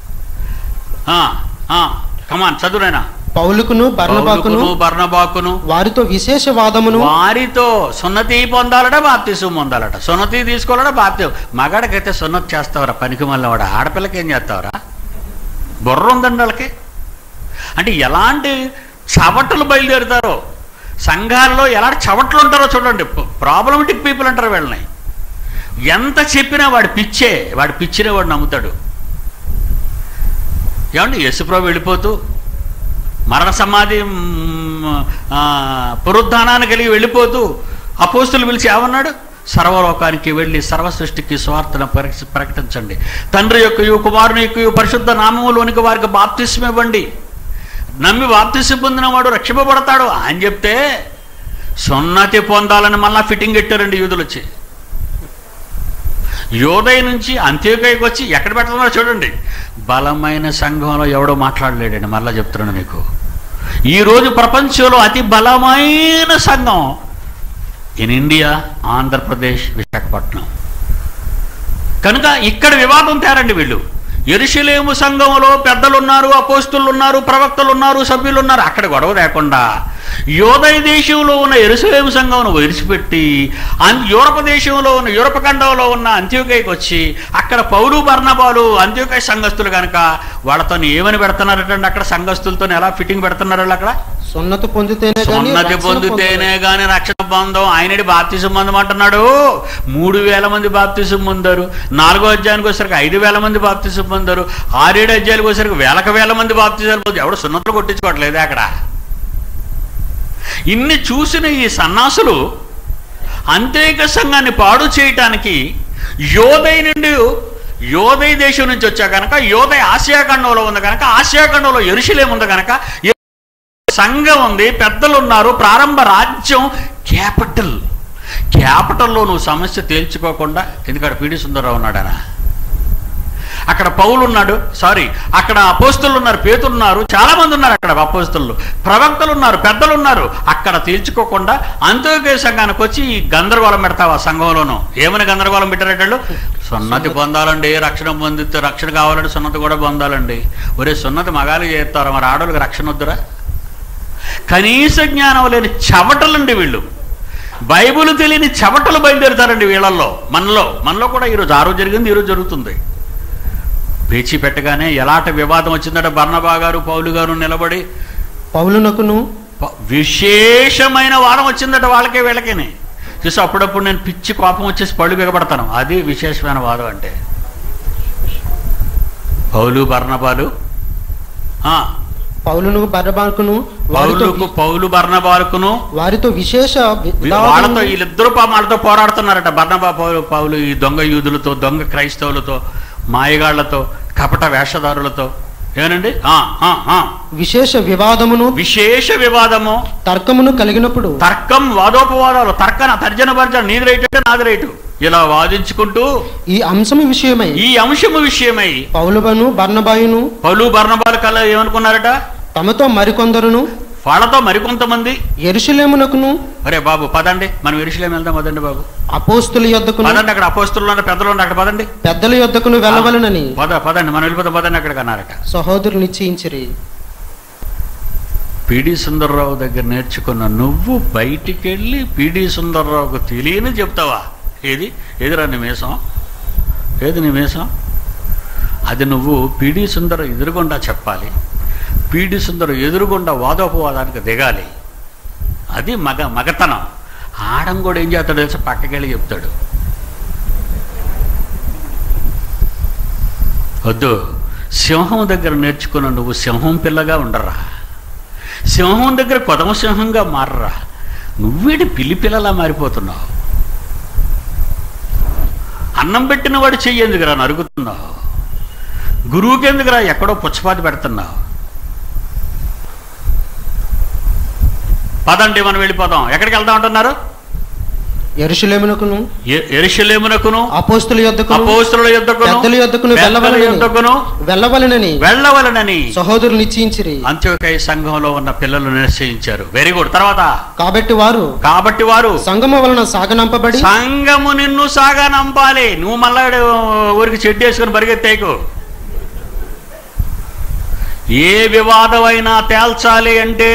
కమాన్ చదువునైనా పౌలుకును బర్నబాకును పౌలుకును, బర్నబాకును వారితో విశేష వాదమును వారితో సున్నతి పొందాలట బాప్తిసం పొందాలట సున్నతి తీసుకోవాలట బాప్తి మగాడికైతే సున్నతి చేస్తావరా పనికి మళ్ళీ వాడు ఆడపిల్లకి ఏం చేస్తావరా బుర్ర ఉందండి వాళ్ళకి అంటే ఎలాంటి చవటలు బయలుదేరుతారో సంఘాలలో ఎలాంటి చవట్లు ఉంటారో చూడండి ప్రాబ్లమటిక్ పీపుల్ అంటారు వీళ్ళని ఎంత చెప్పినా వాడు పిచ్చే వాడు పిచ్చినే వాడు నమ్ముతాడు ఏమండి యశుప్రభు వెళ్ళిపోతూ మరణ సమాధి మ్, ఆ, పునరుద్ధానాన్ని కలిగి వెళ్ళిపోతూ అపోస్తులు పిలిచి ఏమన్నాడు సర్వలోకానికి వెళ్ళి సర్వ సృష్టికి స్వార్థను ప్రక- ప్రకటించండి తండ్రి యొక్క కుమారుని యొక్క పరిశుద్ధ నామములోనికి వారికి బాప్తిస్మ ఇవ్వండి నమ్మి బాప్తిస్మ పొందినవాడు రక్షింపబడతాడు అని చెప్తే సున్నతి పొందాలని మళ్ళా ఫిట్టింగ్ పెట్టారండి యూదులు వచ్చి యోదయ నుంచి అంత్యోదయకి వచ్చి ఎక్కడ పెడుతున్నారో చూడండి బలమైన సంఘంలో ఎవడో మాట్లాడలేడండి మళ్ళా చెప్తున్నాను మీకు ఈరోజు ప్రపంచంలో అతి బలమైన సంఘం ఇన్ ఇండియా ఆంధ్రప్రదేశ్ విశాఖపట్నం కనుక ఇక్కడ వివాదం తేరండి వీళ్ళు ఎరుషలేము సంఘంలో పెద్దలు ఉన్నారు అపోస్తులు ఉన్నారు ప్రవక్తలు ఉన్నారు సభ్యులు ఉన్నారు అక్కడ గొడవ లేకుండా యోదయ దేశంలో ఉన్న ఎరుసలేము సంఘమును విడిచిపెట్టి అన్- యూరప దేశంలో ఉన్న యూరప ఖండంలో ఉన్న అంత్యోకయకి వచ్చి అక్కడ పౌలు బర్ణబాలు అంత్యోకయ సంఘస్థులు కనుక వాళ్ళతో ఏమని పెడుతున్నారటండి అక్కడ సంఘస్థులతో ఎలా ఫిట్టింగ్ పెడుతున్నారు వాళ్ళు అక్కడ సున్నతి పొందితేనే గాని సున్నతి రక్షణ పొందితేనే గాని రక్షణ బంధం ఆయనడి బాప్తిసం పొందం అంటున్నాడు మూడు వేల మంది బాప్తిసం పొందారు నాలుగో అధ్యాయానికి వచ్చేసరికి ఐదు వేల మంది బాప్తిసం పొందారు ఆరేడు అధ్యాయాలకు వచ్చేసరికి వేలకు వేల మంది బాప్తిసాలు పొందారు ఎవడు సున్నతులు కొట్టించుకోవట్లేదు అక్కడ ఇన్ని చూసిన ఈ సన్నాసులు అంతేక సంఘాన్ని పాడు చేయటానికి యోదయ నుండి యోదయ దేశం నుంచి వచ్చా కనుక యోదయ ఆసియా ఖండంలో ఉంది కనుక ఆసియా ఖండంలో ఎరుషులేం ఉంది కనుక సంఘం ఉంది పెద్దలు ఉన్నారు ప్రారంభ రాజ్యం క్యాపిటల్ క్యాపిటల్లో నువ్వు సమస్య తేల్చుకోకుండా ఎందుకంటే పీడి సుందరరావు ఉన్నాడనా అక్కడ పౌలు ఉన్నాడు సారీ అక్కడ అపోస్తులు ఉన్నారు పేతులు ఉన్నారు చాలా మంది ఉన్నారు అక్కడ అపోస్తులు ప్రవక్తలు ఉన్నారు పెద్దలు ఉన్నారు అక్కడ తేల్చుకోకుండా అంత్యోదయ సంఘానికి వచ్చి ఈ గందరగోళం పెడతావు ఆ సంఘంలోనూ ఏమని గందరగోళం పెట్టారటళ్ళు సున్నతి పొందాలండి రక్షణ పొందితే రక్షణ కావాలంటే సున్నతి కూడా పొందాలండి ఒరే సున్నతి మగాలు చేస్తారు మరి ఆడవాళ్ళకి రక్షణ వద్దురా కనీస జ్ఞానం లేని చవటలండి వీళ్ళు బైబిల్ తెలియని చవటలు బయలుదేరుతారండి వీళ్ళల్లో మనలో మనలో కూడా ఈరోజు ఆ రోజు జరిగింది ఈరోజు జరుగుతుంది పేచీ పెట్టగానే ఎలాంటి వివాదం వచ్చిందట బర్ణబా గారు పౌలు గారు నిలబడి పౌలునకును ప- విశేషమైన వాదం వచ్చిందట వాళ్ళకే వీళ్ళకేనే చూసి అప్పుడప్పుడు నేను పిచ్చి కోపం వచ్చేసి పళ్ళు బిగపడతాను అది విశేషమైన వాదం అంటే పౌలు బర్ణబాలు ఆ, పౌలును బర్రబాకును వారితో పౌలుకు పౌలు బర్ణబాలుకును వారితో విశేష వి- వాళ్ళతో వీళ్ళిద్దరూ పా వాళ్ళతో పోరాడుతున్నారట బర్ణబా పౌలు పౌలు ఈ దొంగ యూదులతో దొంగ క్రైస్తవులతో మాయగాళ్లతో కపట వేషధారులతో ఏనండి ఆ, ఆ, ఆ. విశేష వివాదమును విశేష వివాదము తర్కమును కలిగినప్పుడు తర్కం వాదోపవాదాలు తర్కన తర్జన భర్జన నీది రైట్ అంటే నాది రైటు ఇలా వాదించుకుంటూ ఈ అంశము విషయమై ఈ అంశము విషయమై పౌలుబను బర్ణబాయును పౌలు బర్ణబాల కల్లా ఏమనుకున్నారట తమతో మరికొందరును వాళ్ళతో మరికొంతమంది ఎరుషులేమునకును అరే బాబు పదండి మనం ఎరుసలేం వెళ్దాం పదండి బాబు అపోస్తుల యొద్దకును పదండి అక్కడ అపోస్తులు ఉన్నారు పెద్దలు ఉన్నారు అక్కడ పదండి పెద్దల యొద్దకును వెళ్ళవలనని పద పదండి మనం వెళ్ళిపోతాం పదండి అక్కడికి అన్నారట సహోదరు నిశ్చయించిరి పిడి సుందర్రావు దగ్గర నేర్చుకున్న నువ్వు బయటికి వెళ్ళి పిడి సుందర్రావుకు తెలియని చెప్తావా ఏది ఎదురా నీ మీసం ఏది నీ మీసం అది నువ్వు పిడి సుందర ఎదురుగుండా చెప్పాలి పిడి సుందర ఎదురుగుండా వాదోపవాదానికి దిగాలి అది మగ మగతనం ఆడం కూడా ఏం చేస్తాడు తెలిసి పక్కకెళ్ళి చెప్తాడు వద్దు సింహం దగ్గర నేర్చుకున్న నువ్వు సింహం పిల్లగా ఉండరా సింహం దగ్గర కొదమ సింహంగా మారరా నువ్వేటి పిల్లి పిల్లలా మారిపోతున్నావు అన్నం పెట్టిన వాడు చెయ్యేందుకురా నరుగుతున్నావు గురువుకి ఎందుకురా ఎక్కడో పుచ్చపాతి పెడుతున్నావు పదండి మనం వెళ్ళిపోదాం ఎక్కడికి వెళ్దాం అంటున్నారు ఎరుషులేమునకును ఎ- ఎరుషలేమునకును అపోస్తుల యొద్దకును అపోస్తుల యొద్దకును పెద్దల యొద్దకును పెద్దల వెళ్ళవలనని యొద్దకును వెళ్ళవలనని వెళ్ళవలనని సహోదరులు నిశ్చయించిరి అంత్యోకాయ సంఘంలో ఉన్న పిల్లలు నిశ్చయించారు వెరీ గుడ్ తర్వాత కాబట్టి వారు కాబట్టి వారు సంగమ వలన సాగనంపబడి సంఘము నిన్ను సాగా నంపాలి నువ్వు మళ్ళా ఈడ ఊరికి చెడ్డు వేసుకుని పరిగెత్తేకు ఏ వివాదమైనా తేల్చాలి అంటే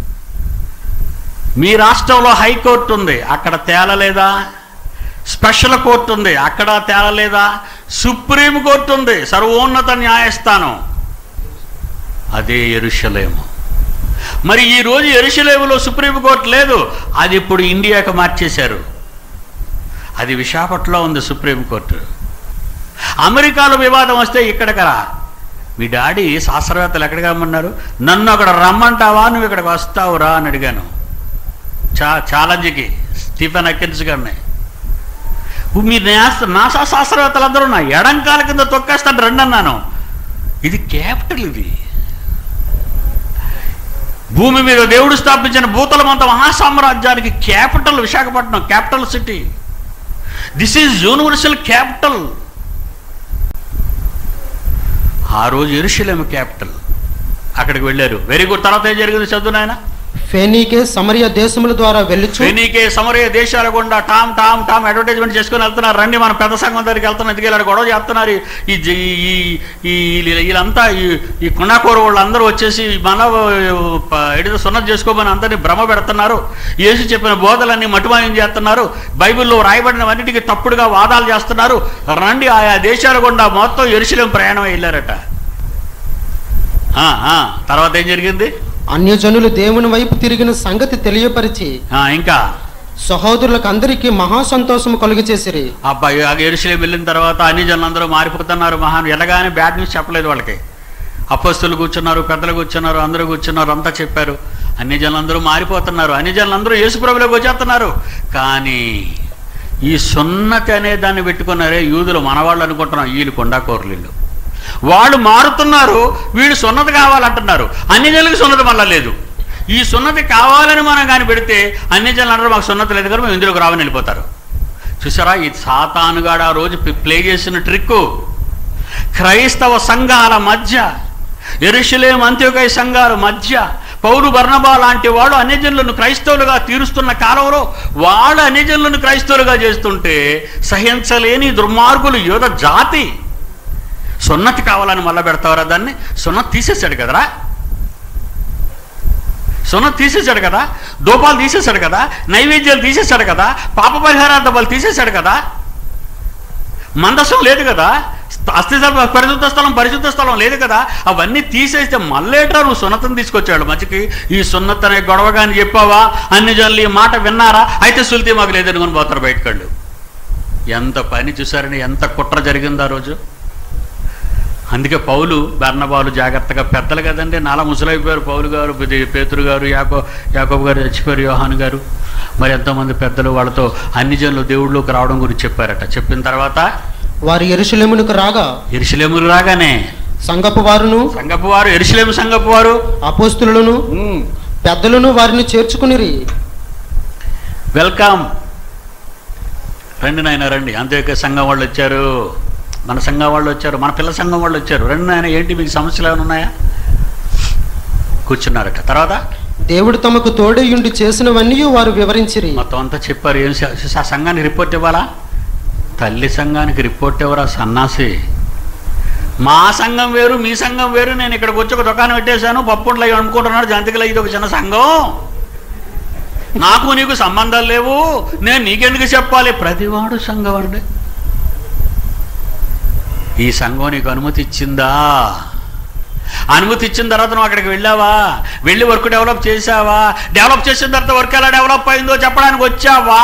మీ రాష్ట్రంలో హైకోర్టు ఉంది అక్కడ తేలలేదా స్పెషల్ కోర్టు ఉంది అక్కడ తేలలేదా సుప్రీం కోర్టు ఉంది సర్వోన్నత న్యాయస్థానం అదే ఎరుషలేము మరి ఈ రోజు ఎరుషలేములో సుప్రీంకోర్టు లేదు అది ఇప్పుడు ఇండియాకు మార్చేశారు అది విశాఖపట్నంలో ఉంది సుప్రీంకోర్టు అమెరికాలో వివాదం వస్తే ఇక్కడికి రా మీ డాడీ శాస్త్రవేత్తలు ఎక్కడికి రమ్మన్నారు నన్ను అక్కడ రమ్మంటావా నువ్వు ఇక్కడికి వస్తావు రా అని అడిగాను చా ఛాలెంజ్కి స్టీఫెన్ అకిన్స్ గారిని ఇప్పుడు మీరు నేస్త నాసా శాస్త్రవేత్తలందరూ నా ఎడంకాల కింద తొక్కేస్తాను రండి అన్నాను ఇది క్యాపిటల్ ఇది భూమి మీద దేవుడు స్థాపించిన భూతలమంత మహాసామ్రాజ్యానికి capital Visakhapatnam capital city this is universal capital ఆ రోజు ఎరుషలేము క్యాపిటల్ అక్కడికి వెళ్ళారు వెరీ గుడ్ తర్వాత ఏం జరిగింది చదువు నాయన ఫేనీకే సమరయ దేశముల ద్వారా వెళ్ళుచు ఫెనీకే సమరయ దేశాల గుండా టామ్ టామ్ టామ్ అడ్వర్టైజ్మెంట్ చేసుకుని వెళ్తున్నారు రండి మన పెద్ద సంఘం దగ్గరికి వెళ్తున్నారు ఎందుకు ఇలా గొడవ చేస్తున్నారు ఈ జ- ఈ ఈ ఈ- వీళ్ళంతా ఈ ఈ కుండాకూర వాళ్ళందరూ వచ్చేసి మన ఎడితో సున్నతి చేసుకోమని అందరినీ భ్రమ పెడుతున్నారు యేసు చెప్పిన బోధలన్నీ మటుమాయం చేస్తున్నారు బైబిల్లో రాయబడినవన్నిటికీ తప్పుడుగా వాదాలు చేస్తున్నారు రండి ఆయా దేశాల గుండా మొత్తం ఎరుసలేం ప్రయాణం వెళ్ళారట ఆ, ఆ, తర్వాత ఏం జరిగింది అన్యజనులు దేవుని వైపు తిరిగిన సంగతి తెలియపరిచి ఆ, ఇంకా సహోదరులకు అందరికీ మహా సంతోషము కలుగు చేసిరి అబ్బాయి ఎరుసలేం వెళ్ళిన తర్వాత అన్ని జనులందరూ మారిపోతున్నారు మహాన్ ఎలాగానే బ్యాడ్ న్యూస్ చెప్పలేదు వాళ్ళకి అపస్తులు కూర్చున్నారు పెద్దలు కూర్చున్నారు అందరూ కూర్చున్నారు అంతా చెప్పారు అన్ని జనులందరూ మారిపోతున్నారు అన్ని జనులందరూ యేసుప్రభులోకి వచ్చేస్తున్నారు కానీ ఈ సున్నతి అనే దాన్ని పెట్టుకున్నారే యూదులు మనవాళ్ళు అనుకుంటున్నాం వీళ్ళు కొండాకోరులు వీళ్ళు వాళ్ళు మారుతున్నారు వీళ్ళు సున్నతి కావాలంటున్నారు అన్ని జనులకు సున్నతి మళ్ళా లేదు ఈ సున్నతి కావాలని మనం కానీ పెడితే అన్ని జనులు అంటారు మాకు సున్నతి లేదు కానీ మేము ఇందులోకి రావని వెళ్ళిపోతారు చూసారా ఈ సాతానుగాడు ఆ రోజు పి- ప్లే చేసిన ట్రిక్కు క్రైస్తవ సంఘాల మధ్య ఎరుషలేం అంత్యోకయ సంఘాల మధ్య పౌరు బర్ణబా లాంటి వాడు అన్యజనులను క్రైస్తవులుగా తీరుస్తున్న కాలంలో వాళ్ళు అన్యజనులను క్రైస్తవులుగా చేస్తుంటే సహించలేని దుర్మార్గులు యోధ జాతి సున్నతి కావాలని మళ్ళా పెడతావరా దాన్ని సున్నతి తీసేశాడు కదరా సున్నతి తీసేశాడు కదా దూపాలు తీసేశాడు కదా నైవేద్యాలు తీసేశాడు కదా పాప పరిహారార్థాలు తీసేశాడు కదా మందసం లేదు కదా అస్థి పరిశుద్ధ స్థలం పరిశుద్ధ స్థలం లేదు కదా అవన్నీ తీసేస్తే మళ్ళేటా నువ్వు సున్నతం తీసుకొచ్చాడు మధ్యకి ఈ సున్నత్ అనే గొడవగా అని చెప్పావా అన్ని జనులు ఈ మాట విన్నారా అయితే సుల్తీ మాకు లేదనుకొని పోతారు బయటకాళ్ళు ఎంత పని చూసారని ఎంత కుట్ర జరిగింది ఆ రోజు అందుకే పౌలు బర్ణబాలు జాగ్రత్తగా పెద్దలు కదండి నాలా ముసలైపోయారు పౌలు గారు ఇది పేతురు గారు యాకో యాకోబు గారు చచ్చిపోయారు యోహాన్ గారు మరి ఎంతోమంది పెద్దలు వాళ్ళతో అన్ని జనులు దేవుళ్ళలోకి రావడం గురించి చెప్పారట చెప్పిన తర్వాత వారు ఎరుషలేమునకు రాగా ఎరుసలేములు రాగానే సంగపు వారును సంగపు వారు ఎరుసలేము సంగపు వారు అపోస్తులను పెద్దలను వారిని చేర్చుకునిరి వెల్కమ్ రండి నాయన రండి అంతేక సంఘం వాళ్ళు వచ్చారు మన సంఘం వాళ్ళు వచ్చారు మన పిల్ల సంఘం వాళ్ళు వచ్చారు రండి నాయన ఏంటి మీకు సమస్యలు ఏమైనా ఉన్నాయా కూర్చున్నారట తర్వాత దేవుడు తమకు తోడయుండి చేసినవన్నీ వారు వివరించిరి మొత్తం అంతా చెప్పారు ఏం చే- ఆ సంఘానికి రిపోర్ట్ ఇవ్వాలా తల్లి సంఘానికి రిపోర్ట్ ఇవ్వరా సన్నాసి మా సంఘం వేరు మీ సంఘం వేరు నేను ఇక్కడికి వచ్చి ఒక దుకాణం పెట్టేశాను పప్పుంట్లో అవి అనుకుంటున్నాడు జంతికలు ఇది ఒక చిన్న సంఘం నాకు నీకు సంబంధాలు లేవు నేను నీకెందుకు చెప్పాలి ప్రతివాడు సంఘం అండి ఈ సంఘం నీకు అనుమతి ఇచ్చిందా అనుమతి ఇచ్చిన తర్వాత నువ్వు అక్కడికి వెళ్ళావా వెళ్ళి వర్క్ డెవలప్ చేసావా డెవలప్ చేసిన తర్వాత వర్క్ ఎలా డెవలప్ అయిందో చెప్పడానికి వచ్చావా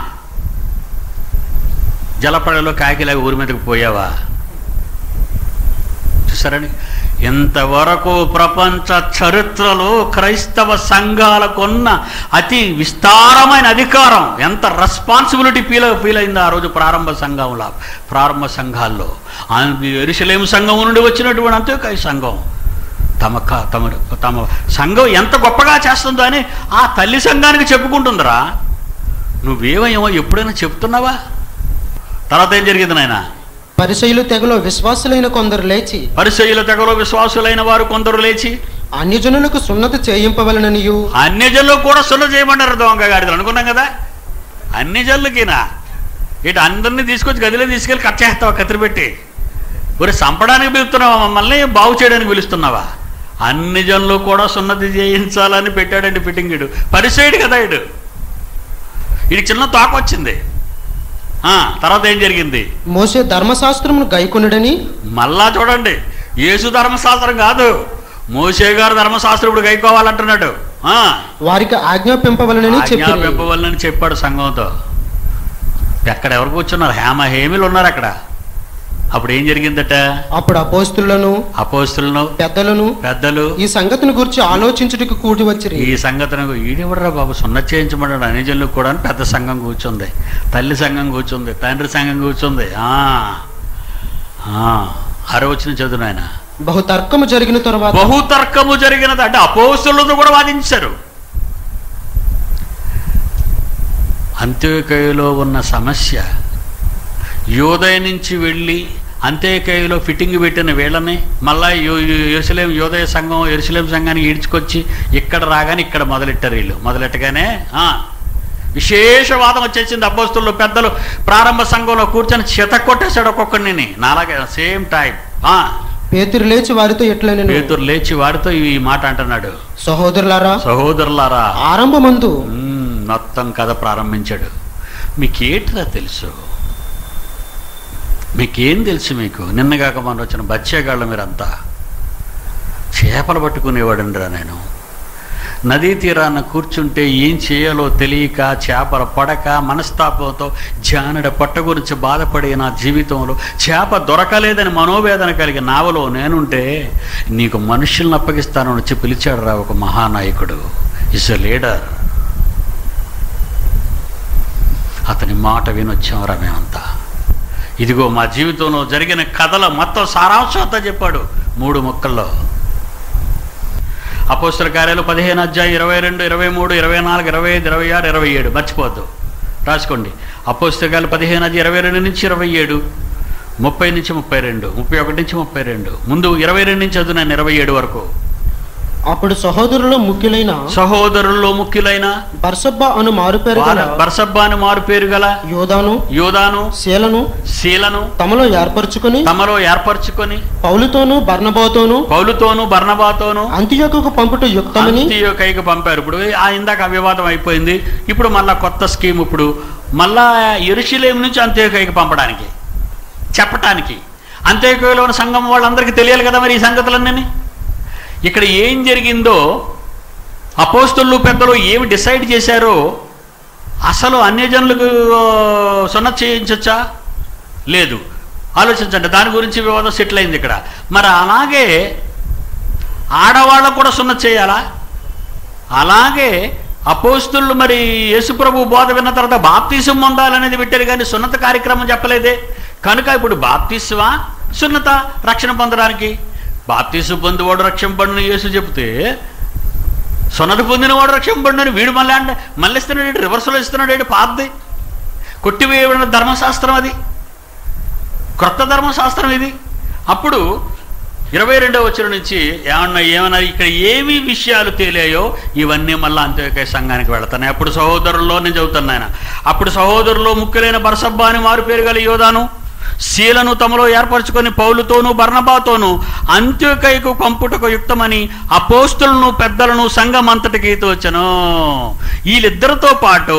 జలపడలో కాకిలాగా ఊరి మీదకి పోయావా చూసారని ఇంతవరకు ప్రపంచ చరిత్రలో క్రైస్తవ సంఘాలకున్న అతి విస్తారమైన అధికారం ఎంత రెస్పాన్సిబిలిటీ ఫీల్ ఫీల్ అయింది ఆ రోజు ప్రారంభ సంఘంలో ప్రారంభ సంఘాల్లో ఆ ఎరుసలేం సంఘం నుండి వచ్చినటువంటి అంత్యోకాయ సంఘం తమ క- తమ తమ సంఘం ఎంత గొప్పగా చేస్తుందో అని ఆ తల్లి సంఘానికి చెప్పుకుంటుందిరా నువ్వేమేమో ఎప్పుడైనా చెప్తున్నావా తర్వాత ఏం జరిగింది నాయనా పరిసయులు తెగలో విశ్వాసులైన కొందరు లేచి పరిచయుల తెగలో విశ్వాసులైన వారు కొందరు లేచి అన్యజనులకు సున్నతి చేయింపవలననియు అన్ని జల్లు కూడా సున్న చేయమన్నారు దొంగ గాడిదలు అనుకున్నాం కదా అన్ని జల్లుకినా ఇటు అందరినీ తీసుకొచ్చి గదిలో తీసుకెళ్ళి కట్ చేస్తావా కత్తిరి పెట్టి ఒరే చంపడానికి పిలుస్తున్నావా మమ్మల్ని బాగు చేయడానికి పిలుస్తున్నావా అన్ని జనులు కూడా సున్నతి చేయించాలని పెట్టాడండి ఫిట్టింగ్ ఇడు పరిచయుడు కదా ఇడు ఇది చిన్న తోక వచ్చింది ఆ, తర్వాత ఏం జరిగింది మోసే ధర్మశాస్త్రమును గైకొనుడని మళ్ళా చూడండి యేసు ధర్మశాస్త్రం కాదు మోసే గారు ధర్మశాస్త్రం ఇప్పుడు గైకోవాలంటున్నాడు ఆ, వారికి ఆజ్ఞాపింపవలనని చెప్పి ఆజ్ఞాపింపవల్లని చెప్పాడు సంఘంతో ఎక్కడ ఎవరు కూర్చున్నారు హేమ హేమిలు ఉన్నారు అక్కడ అప్పుడు ఏం జరిగిందట అప్పుడు అపోస్తులను అపోస్తులను పెద్దలను పెద్దలు ఈ సంగతిని గురించి ఆలోచించుటకు కూడి వచ్చిరి ఈ సంగతిని ఈడెవడరా బాబు సున్న చేయించమన్నాడు అనిజనులకు కూడా అని పెద్ద సంఘం కూర్చుంది తల్లి సంఘం కూర్చుంది తండ్రి సంఘం కూర్చుంది ఆ, ఆ, అర వచ్చిన చదువు ఆయన బహు తర్కము జరిగిన తరువాత బహుతర్కము జరిగినది అంటే అపోస్తులతో కూడా వాదించారు అంత్యోకయలో ఉన్న సమస్య యోదయ నుంచి వెళ్ళి అంత్యకాయలో ఫిట్టింగ్ పెట్టిన వీళ్ళని మళ్ళా ఎరుసలేం యోదయ సంఘం ఎరుసలేం సంఘానికి ఈడ్చుకొచ్చి ఇక్కడ రాగానే ఇక్కడ మొదలెట్టారు వీళ్ళు మొదలెట్టగానే ఆ, విశేషవాదం వచ్చేసింది అబ్బోస్తుల్లో పెద్దలు ప్రారంభ సంఘంలో కూర్చొని చిత కొట్టేశాడు ఒక్కొక్కడిని నాలాగే సేమ్ టైం పేతురు లేచి వారితో ఎట్లనెను పేతురు లేచి వాడితో ఈ మాట అంటున్నాడు సహోదరులారా సహోదరులారా ఆరంభమందు మ్మ్, మొత్తం కథ ప్రారంభించాడు మీకేంటిరా తెలుసు మీకేం తెలుసు మీకు నిన్నగాక మన వచ్చిన బచ్చేగాళ్ళ మీరంతా చేపలు పట్టుకునేవాడురా నేను నదీ తీరాన కూర్చుంటే ఏం చేయాలో తెలియక చేపల పడక మనస్తాపంతో జానడ పట్ట గురించి బాధపడే నా జీవితంలో చేప దొరకలేదని మనోవేదన కలిగి నావలో నేనుంటే నీకు మనుషుల్ని అప్పగిస్తానని వచ్చి పిలిచాడు రా ఒక మహానాయకుడు ఇస్ ఎ లీడర్ అతని మాట వినొచ్చాంరా మేమంతా ఇదిగో మా జీవితంలో జరిగిన కథల మొత్తం సారాంశం అంతా చెప్పాడు మూడు ముక్కల్లో అపోస్తల కార్యాలు పదిహేను అధ్యాయం ఇరవై రెండు ఇరవై మూడు ఇరవై నాలుగు ఇరవై ఐదు ఇరవై ఆరు ఇరవై ఏడు మర్చిపోద్దు రాసుకోండి అపోస్తల కార్యాలు పదిహేను అధ్యాయం ఇరవై రెండు నుంచి ఇరవై ఏడు ముప్పై నుంచి ముప్పై రెండు ముప్పై ఒకటి నుంచి ముప్పై రెండు ముందు ఇరవై రెండు నుంచి చదువునాను ఇరవై ఏడు వరకు అప్పుడు సహోదరులో ముఖ్యులైన సహోదరుల్లో ముఖ్యులైన బర్సబ్బా అను మారుపేరు గల బర్సబ్బాని మారు పేరు గల యోధాను యోదాను శీలను శీలను తమలో ఏర్పరచుకొని తమలో ఏర్పరచుకొని పౌలుతోను బర్నబోతోను పౌలుతోను బర్నబాతోను అంత్యకు పంపుట యుక్తమని అంత్యోకైకి పంపారు ఇప్పుడు ఆ ఇందాక అవివాదం అయిపోయింది ఇప్పుడు మళ్ళా కొత్త స్కీమ్ ఇప్పుడు మళ్ళా ఎరుషులేం నుంచి అంత్యోకైకి పంపడానికి చెప్పటానికి అంత్యోకయలో ఉన్న సంఘం వాళ్ళందరికీ తెలియాలి కదా మరి ఈ సంగతులన్నీ ఇక్కడ ఏం జరిగిందో అపోస్తులు పెద్దలు ఏమి డిసైడ్ చేశారో అసలు అన్యజనులకు సున్నతి చేయించచ్చా లేదు ఆలోచించండి దాని గురించి వివాదం సెటిల్ అయింది ఇక్కడ మరి అలాగే ఆడవాళ్ళకు కూడా సున్నతి చేయాలా అలాగే అపోస్తులు మరి యేసుప్రభు బోధ విన్న తర్వాత బాప్తీసం పొందాలనేది పెట్టారు కానీ సున్నత కార్యక్రమం చెప్పలేదే కనుక ఇప్పుడు బాప్తీసమా సున్నత రక్షణ పొందడానికి బాప్తీసు పొందివాడు రక్షణ పడిన యేసు చెప్తే సున్నత పొందినవాడు రక్షణ పడినని వీడు మళ్ళీ అంటే మళ్ళీ ఇస్తున్నాడు రివర్సల్ ఇస్తున్నాడు పాతది కొట్టివేయబడిన ధర్మశాస్త్రం అది క్రొత్త ధర్మశాస్త్రం ఇది అప్పుడు ఇరవై రెండవ వచ్చిన నుంచి ఏమన్నా ఏమన్నా ఇక్కడ ఏమి విషయాలు తేలాయో ఇవన్నీ మళ్ళీ అంత్యోదయ సంఘానికి వెళతాయి అప్పుడు సహోదరుల్లో నేను చదువుతాను ఆయన అప్పుడు సహోదరులో ముఖ్యులైన బరసబ్బా అని మారు పేరు గల యోధాను శీలను తమలో ఏర్పరచుకొని పౌలుతోనూ బర్ణబాతోనూ అంత్యోకైకు పంపుటకు యుక్తమని అపోస్తులను పెద్దలను సంఘం అంతటికి తోచను వీళ్ళిద్దరితో పాటు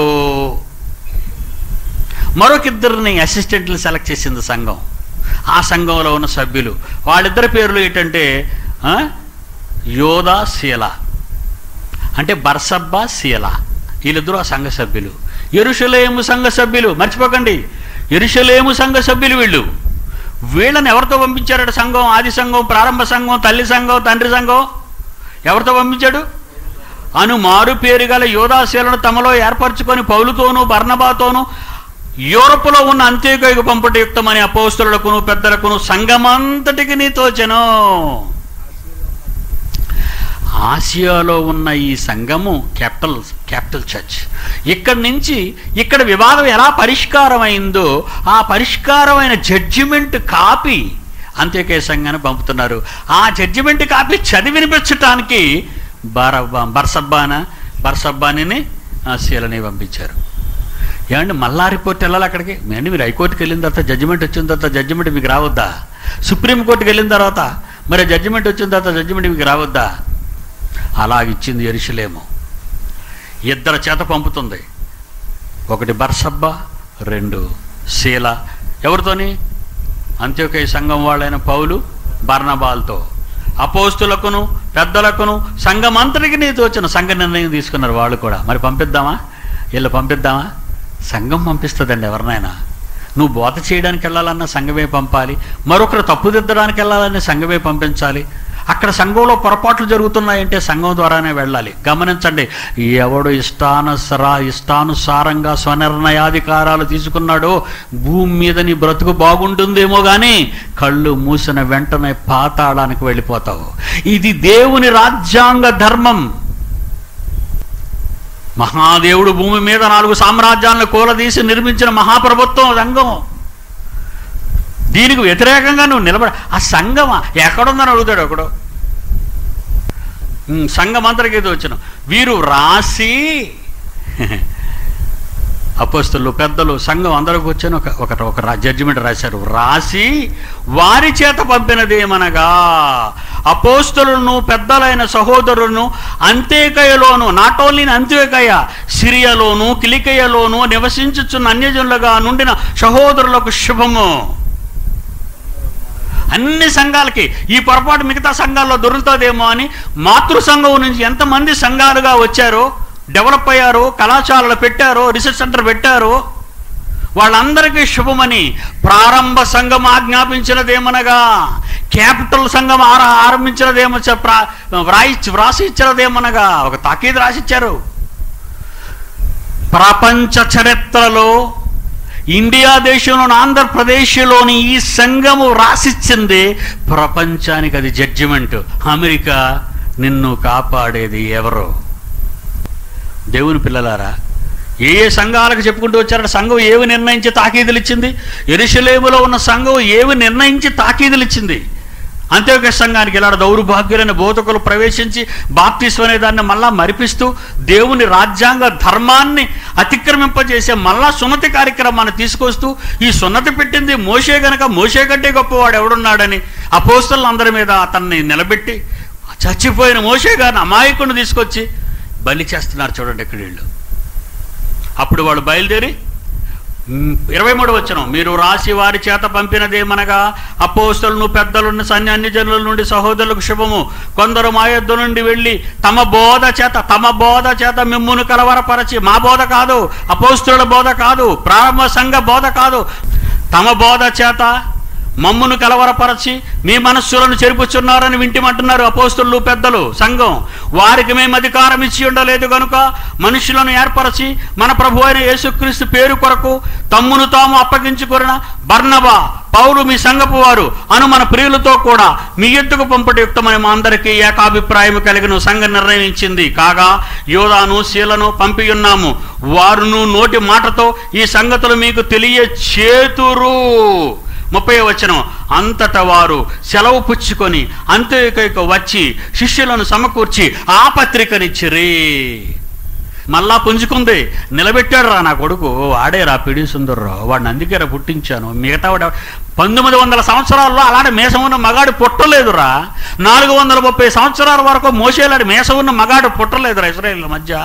మరొకిద్దరిని అసిస్టెంట్లు సెలెక్ట్ చేసింది సంఘం ఆ సంఘంలో ఉన్న సభ్యులు వాళ్ళిద్దరి పేర్లు ఏంటంటే ఆ, యోధా శీల అంటే బర్సబ్బా శీల వీళ్ళిద్దరూ ఆ సంఘ సభ్యులు ఎరుషలేము సంఘ సభ్యులు మర్చిపోకండి ఎరుషలేము సంఘ సభ్యులు వీళ్ళు వీళ్ళని ఎవరితో పంపించారట సంఘం ఆది సంఘం ప్రారంభ సంఘం తల్లి సంఘం తండ్రి సంఘం ఎవరితో పంపించాడు అను మారు పేరు గల యోధాశీలను తమలో ఏర్పరచుకొని పౌలుతోనూ బర్ణబాతోనూ యూరప్లో ఉన్న అంత్యకైకు పంపట యుక్తమని అపోస్తులకును పెద్దలకును సంఘమంతటికి నీ తోచెను ఆసియాలో ఉన్న ఈ సంఘము క్యాపిటల్ క్యాపిటల్ చర్చ్ ఇక్కడి నుంచి ఇక్కడ వివాదం ఎలా పరిష్కారమైందో ఆ పరిష్కారమైన జడ్జిమెంట్ కాపీ అంత్యకే సంఘాన్ని పంపుతున్నారు ఆ జడ్జిమెంట్ కాపీ చదివి వినిపించటానికి బరబ్బా బర్సబ్బాన బర్సబ్బానిని ఆ శీలని పంపించారు ఏమండి మళ్ళా రిపోర్ట్ వెళ్ళాలి అక్కడికి ఏంటి మీరు హైకోర్టుకి వెళ్ళిన తర్వాత జడ్జిమెంట్ వచ్చిన తర్వాత జడ్జిమెంట్ మీకు రావద్దా సుప్రీంకోర్టుకి వెళ్ళిన తర్వాత మరి జడ్జిమెంట్ వచ్చిన తర్వాత జడ్జిమెంట్ మీకు రావద్దా అలాగిచ్చింది ఎరుషలేము ఇద్దరు చేత పంపుతుంది ఒకటి బర్సబ్బా రెండు శీల ఎవరితోని అంత్యోకయ సంఘం వాళ్ళైన పౌలు బర్ణబాల్తో అపోస్తులకును పెద్దలకును సంఘం అంతటికి నీతో వచ్చిన సంఘ నిర్ణయం తీసుకున్నారు వాళ్ళు కూడా మరి పంపిద్దామా వీళ్ళు పంపిద్దామా సంఘం పంపిస్తుందండి ఎవరినైనా నువ్వు బోధ చేయడానికి వెళ్ళాలన్న సంఘమే పంపాలి మరొకరు తప్పుదిద్దడానికి వెళ్ళాలన్న సంఘమే పంపించాలి అక్కడ సంఘంలో పొరపాట్లు జరుగుతున్నాయంటే సంఘం ద్వారానే వెళ్ళాలి గమనించండి ఎవడు ఇష్టానుసరా ఇష్టానుసారంగా స్వనిర్ణయాధికారాలు తీసుకున్నాడో భూమి మీద నీ బ్రతుకు బాగుంటుందేమో కానీ కళ్ళు మూసిన వెంటనే పాతాళానికి వెళ్ళిపోతావు ఇది దేవుని రాజ్యాంగ ధర్మం మహాదేవుడు భూమి మీద నాలుగు సామ్రాజ్యాలను కూలదీసి నిర్మించిన మహాప్రభుత్వం రంగం దీనికి వ్యతిరేకంగా నువ్వు నిలబడ ఆ సంఘమా ఎక్కడుందని అడుగుతాడు ఒకడు ఉమ్, సంఘం అంతరికి ఏదో వచ్చిన వీరు రాసి అపోస్తులు పెద్దలు సంఘం అందరికి వచ్చాను ఒక ఒక ఒక రా- జడ్జిమెంట్ రాశారు రాసి వారి చేత పంపినదేమనగా అపోస్తులను పెద్దలైన సహోదరులను అంత్యకయలోను నాట్ ఓన్లీ అంత్యకయ సిరియాలోను కిలికయలోను నివసించుచున్న అన్యజనులుగా నుండిన సహోదరులకు శుభము అన్ని సంఘాలకి ఈ పొరపాటు మిగతా సంఘాల్లో దొరుకుతుందేమో అని మాతృ సంఘం నుంచి ఎంతమంది సంఘాలుగా వచ్చారో డెవలప్ అయ్యారో కళాశాలలు పెట్టారో రీసెర్చ్ సెంటర్ పెట్టారో వాళ్ళందరికీ శుభమని ప్రారంభ సంఘం ఆజ్ఞాపించినదేమనగా క్యాపిటల్ సంఘం ఆర ఆరంభించినదేమో చె- ప్రా- వ్రాయి వ్రాసి ఇచ్చినదేమనగా ఒక తాకీదు రాసిచ్చారు ప్రపంచ చరిత్రలో ఇండియా దేశంలోని ఆంధ్రప్రదేశ్లోని ఈ సంఘము రాసిచ్చింది ప్రపంచానికి అది జడ్జిమెంట్ అమెరికా నిన్ను కాపాడేది ఎవరు దేవుని పిల్లలారా ఏ ఏ సంఘాలకు చెప్పుకుంటూ వచ్చారో సంఘం ఏవి నిర్ణయించి తాకీదులు ఇచ్చింది ఎరుషలేములో ఉన్న సంఘం ఏవి నిర్ణయించి తాకీదులు ఇచ్చింది అంత్యోక సంఘానికి ఇలాంటి దౌర్భాగ్యులైన బోధకులు ప్రవేశించి బాప్తిస్వ అనే దాన్ని మళ్ళా మరిపిస్తూ దేవుని రాజ్యాంగ ధర్మాన్ని అతిక్రమింపజేసే మళ్ళా సున్నతి కార్యక్రమాన్ని తీసుకొస్తూ ఈ సున్నతి పెట్టింది మోసే గనక మోసే కంటే గొప్పవాడు ఎవడున్నాడని అపోస్తలందరి మీద అతన్ని నిలబెట్టి చచ్చిపోయిన మోసే గారిని అమాయకుడిని తీసుకొచ్చి బలి చేస్తున్నారు చూడండి ఇక్కడ వీళ్ళు అప్పుడు వాళ్ళు బయలుదేరి మ్, ఇరవై మూడు వచ్చిన మీరు రాసి వారి చేత పంపినదేమనగా అపోస్తలను పెద్దలను సన్య అన్ని జనుల నుండి సహోదరులకు శుభము కొందరు మా యొద్ద నుండి వెళ్ళి తమ బోధ చేత తమ బోధ చేత మిమ్మును కలవరపరచి మా బోధ కాదు అపోస్తుల బోధ కాదు ప్రారంభ సంఘ బోధ కాదు తమ బోధ చేత మమ్మును కలవరపరచి మీ మనస్సులను చెరుపుచున్నారని వింటిమంటున్నారు అపోస్తులు పెద్దలు సంఘం వారికి మేము అధికారం ఇచ్చి ఉండలేదు గనుక మనుషులను ఏర్పరచి మన ప్రభు అయిన యేసుక్రీస్తు పేరు కొరకు తమ్మును తాము అప్పగించుకొరిన బర్నబా పౌలు మీ సంఘపు వారు అను మన ప్రియులతో కూడా మీ ఎత్తుకు పంపటి యుక్తమని మా అందరికీ ఏకాభిప్రాయం కలిగిన సంఘం నిర్ణయించింది కాగా యోధాను శీలను పంపి ఉన్నాము వారును నోటి మాటతో ఈ సంగతులు మీకు తెలియచేతురు ముప్పై వచనం అంతట వారు సెలవు పుచ్చుకొని అంత్యకైక వచ్చి శిష్యులను సమకూర్చి ఆ పత్రికనిచ్చిరి మళ్ళా పుంజుకుంది నిలబెట్టాడు రా నా కొడుకు వాడే రా పిడి సుందర్రావు వాడిని అందుకే రా పుట్టించాను మిగతా వాడు పంతొమ్మిది వందల సంవత్సరాల్లో అలాంటి మేసం ఉన్న మగాడు పుట్టలేదురా నాలుగు వందల ముప్పై సంవత్సరాల వరకు మోసేలాంటి మేసం ఉన్న మగాడు పుట్టలేదురా ఇజ్రాయేల్ మధ్య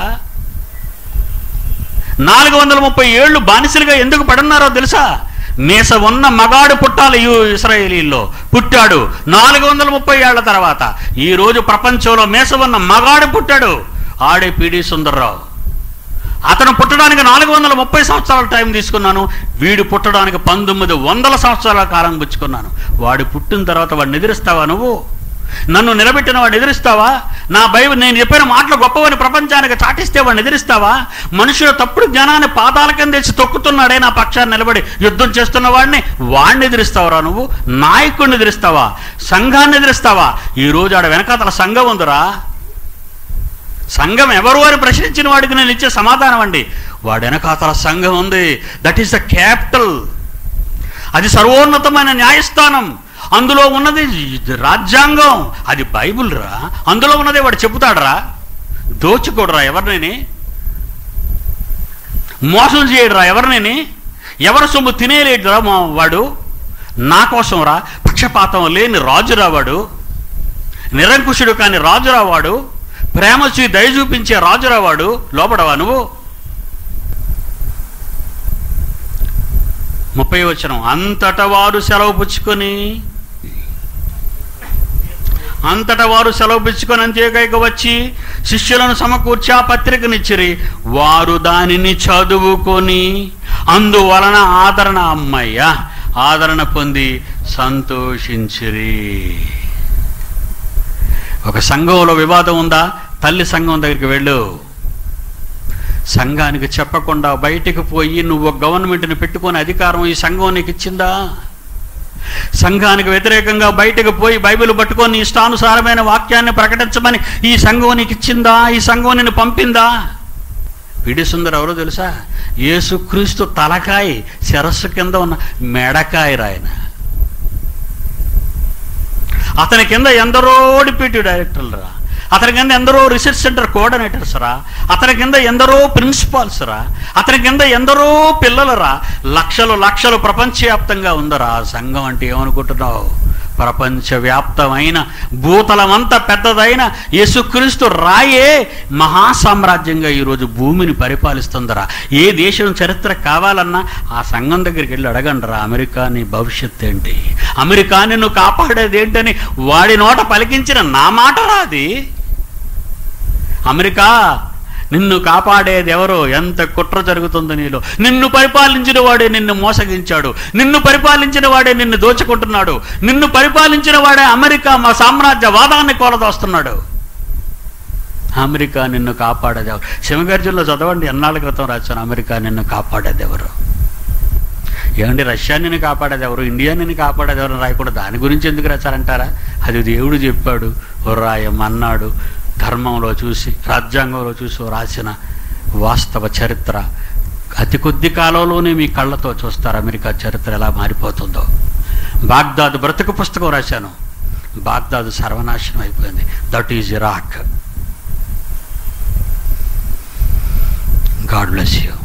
నాలుగు వందల ముప్పై ఏళ్ళు బానిసలుగా ఎందుకు పడున్నారో తెలుసా మీస ఉన్న మగాడు పుట్టాలి ఈ ఇస్రాయేలీల్లో పుట్టాడు నాలుగు వందల ముప్పై ఏళ్ల తర్వాత ఈ రోజు ప్రపంచంలో మీస ఉన్న మగాడు పుట్టాడు ఆడే పిడి సుందర్రావు అతను పుట్టడానికి నాలుగు వందల ముప్పై సంవత్సరాల టైం తీసుకున్నాను వీడు పుట్టడానికి పంతొమ్మిది వందల సంవత్సరాల కాలం పుచ్చుకున్నాను వాడు పుట్టిన తర్వాత వాడిని ఎదిరిస్తావా నువ్వు నన్ను నిలబెట్టిన వాడిని ఎదిరిస్తావా నా బైబిల్ నేను చెప్పిన మాటలు గొప్పవని ప్రపంచానికి చాటిస్తే వాడిని ఎదిరిస్తావా మనుషులు తప్పుడు జ్ఞానాన్ని పాదాల కింద తెచ్చి తొక్కుతున్నాడే నా పక్షాన్ని నిలబడి యుద్ధం చేస్తున్న వాడిని వాడిని ఎదిరిస్తావరా నువ్వు నాయకుడిని ఎదిరిస్తావా సంఘాన్ని ఎదిరిస్తావా ఈ రోజు ఆడ వెనకాతల సంఘం ఉందిరా సంఘం ఎవరు అని ప్రశ్నించిన వాడికి నేను ఇచ్చే సమాధానం అండి వాడి వెనకాతల సంఘం ఉంది దట్ ఈస్ ద క్యాపిటల్ అది సర్వోన్నతమైన న్యాయస్థానం అందులో ఉన్నది రాజ్యాంగం అది బైబుల్ రా అందులో ఉన్నది వాడు చెబుతాడరా దోచుకోడరా ఎవరిని మోసం చేయడురా ఎవరిని ఎవరి సొమ్ము తినేలేడురా మా వాడు నా కోసం రా పక్షపాతం లేని రాజురా వాడు నిరంకుశుడు కాని రాజురా వాడు ప్రేమ చూ దయ చూపించే రాజురా వాడు లోపడవా నువ్వు ముప్పై వచనం అంతట వారు సెలవు పుచ్చుకొని అంతట వారు సెలవు పుచ్చుకొని అంతేకైక వచ్చి శిష్యులను సమకూర్చి ఆ పత్రికనిచ్చిరి వారు దానిని చదువుకొని అందువలన ఆదరణ అమ్మయ్య ఆదరణ పొంది సంతోషించిరి ఒక సంఘంలో వివాదం ఉందా తల్లి సంఘం దగ్గరికి వెళ్ళు సంఘానికి చెప్పకుండా బయటికి పోయి నువ్వు గవర్నమెంట్ని పెట్టుకొని అధికారం ఈ సంఘం నీకు ఇచ్చిందా సంఘానికి వ్యతిరేకంగా బయటకు పోయి బైబిల్ పట్టుకొని నీ ఇష్టానుసారమైన వాక్యాన్ని ప్రకటించమని ఈ సంఘం నీకు ఇచ్చిందా ఈ సంఘం నిన్ను పంపిందా పిడి సుందర్ ఎవరో తెలుసా యేసుక్రీస్తు తలకాయ శిరస్సు కింద ఉన్న మెడకాయ రాయన అతని కింద ఎందరో డిప్యూటీ డైరెక్టర్లు రా అతని కింద ఎందరో రీసెర్చ్ సెంటర్ కోఆర్డినేటర్స్ రా అతని కింద ఎందరో ప్రిన్సిపాల్స్ రా అతని కింద ఎందరో పిల్లలు రా లక్షలు లక్షలు ప్రపంచవ్యాప్తంగా ఉందరా సంఘం అంటే ఏమనుకుంటున్నావు ప్రపంచవ్యాప్తమైన భూతలమంత పెద్దదైన యేసుక్రీస్తు రాయే మహాసామ్రాజ్యంగా ఈరోజు భూమిని పరిపాలిస్తుందరా ఏ దేశం చరిత్ర కావాలన్నా ఆ సంఘం దగ్గరికి వెళ్ళి అడగండిరా అమెరికా నీ భవిష్యత్ ఏంటి అమెరికా నిన్ను కాపాడేది ఏంటని వాడి నోట పలికించిన నా మాట రాది అమెరికా నిన్ను కాపాడేది ఎవరో ఎంత కుట్ర జరుగుతుందో నీలో నిన్ను పరిపాలించిన వాడే నిన్ను మోసగించాడు నిన్ను పరిపాలించిన వాడే నిన్ను దోచుకుంటున్నాడు నిన్ను పరిపాలించిన వాడే అమెరికా మా సామ్రాజ్యవాదాన్ని కోలదోస్తున్నాడు అమెరికా నిన్ను కాపాడేది ఎవరు శివగర్జుల్లో చదవండి ఎన్నాళ్ళ క్రితం రాశాను అమెరికా నిన్ను కాపాడేది ఎవరు ఏమండి రష్యా నిన్ను కాపాడేది ఎవరు ఇండియా నిన్ను కాపాడేది ఎవరు రాయకూడదు దాని గురించి ఎందుకు రాశారంటారా అది దేవుడు చెప్పాడు ఓ రాయమన్నాడు ధర్మంలో చూసి రాజ్యాంగంలో చూసి రాసిన వాస్తవ చరిత్ర అతి కొద్ది కాలంలోనే మీ కళ్ళతో చూస్తారు అమెరికా చరిత్ర ఎలా మారిపోతుందో బాగ్దాద్ బ్రతుకు పుస్తకం రాశాను బాగ్దాద్ సర్వనాశనం అయిపోయింది that is Iraq God bless you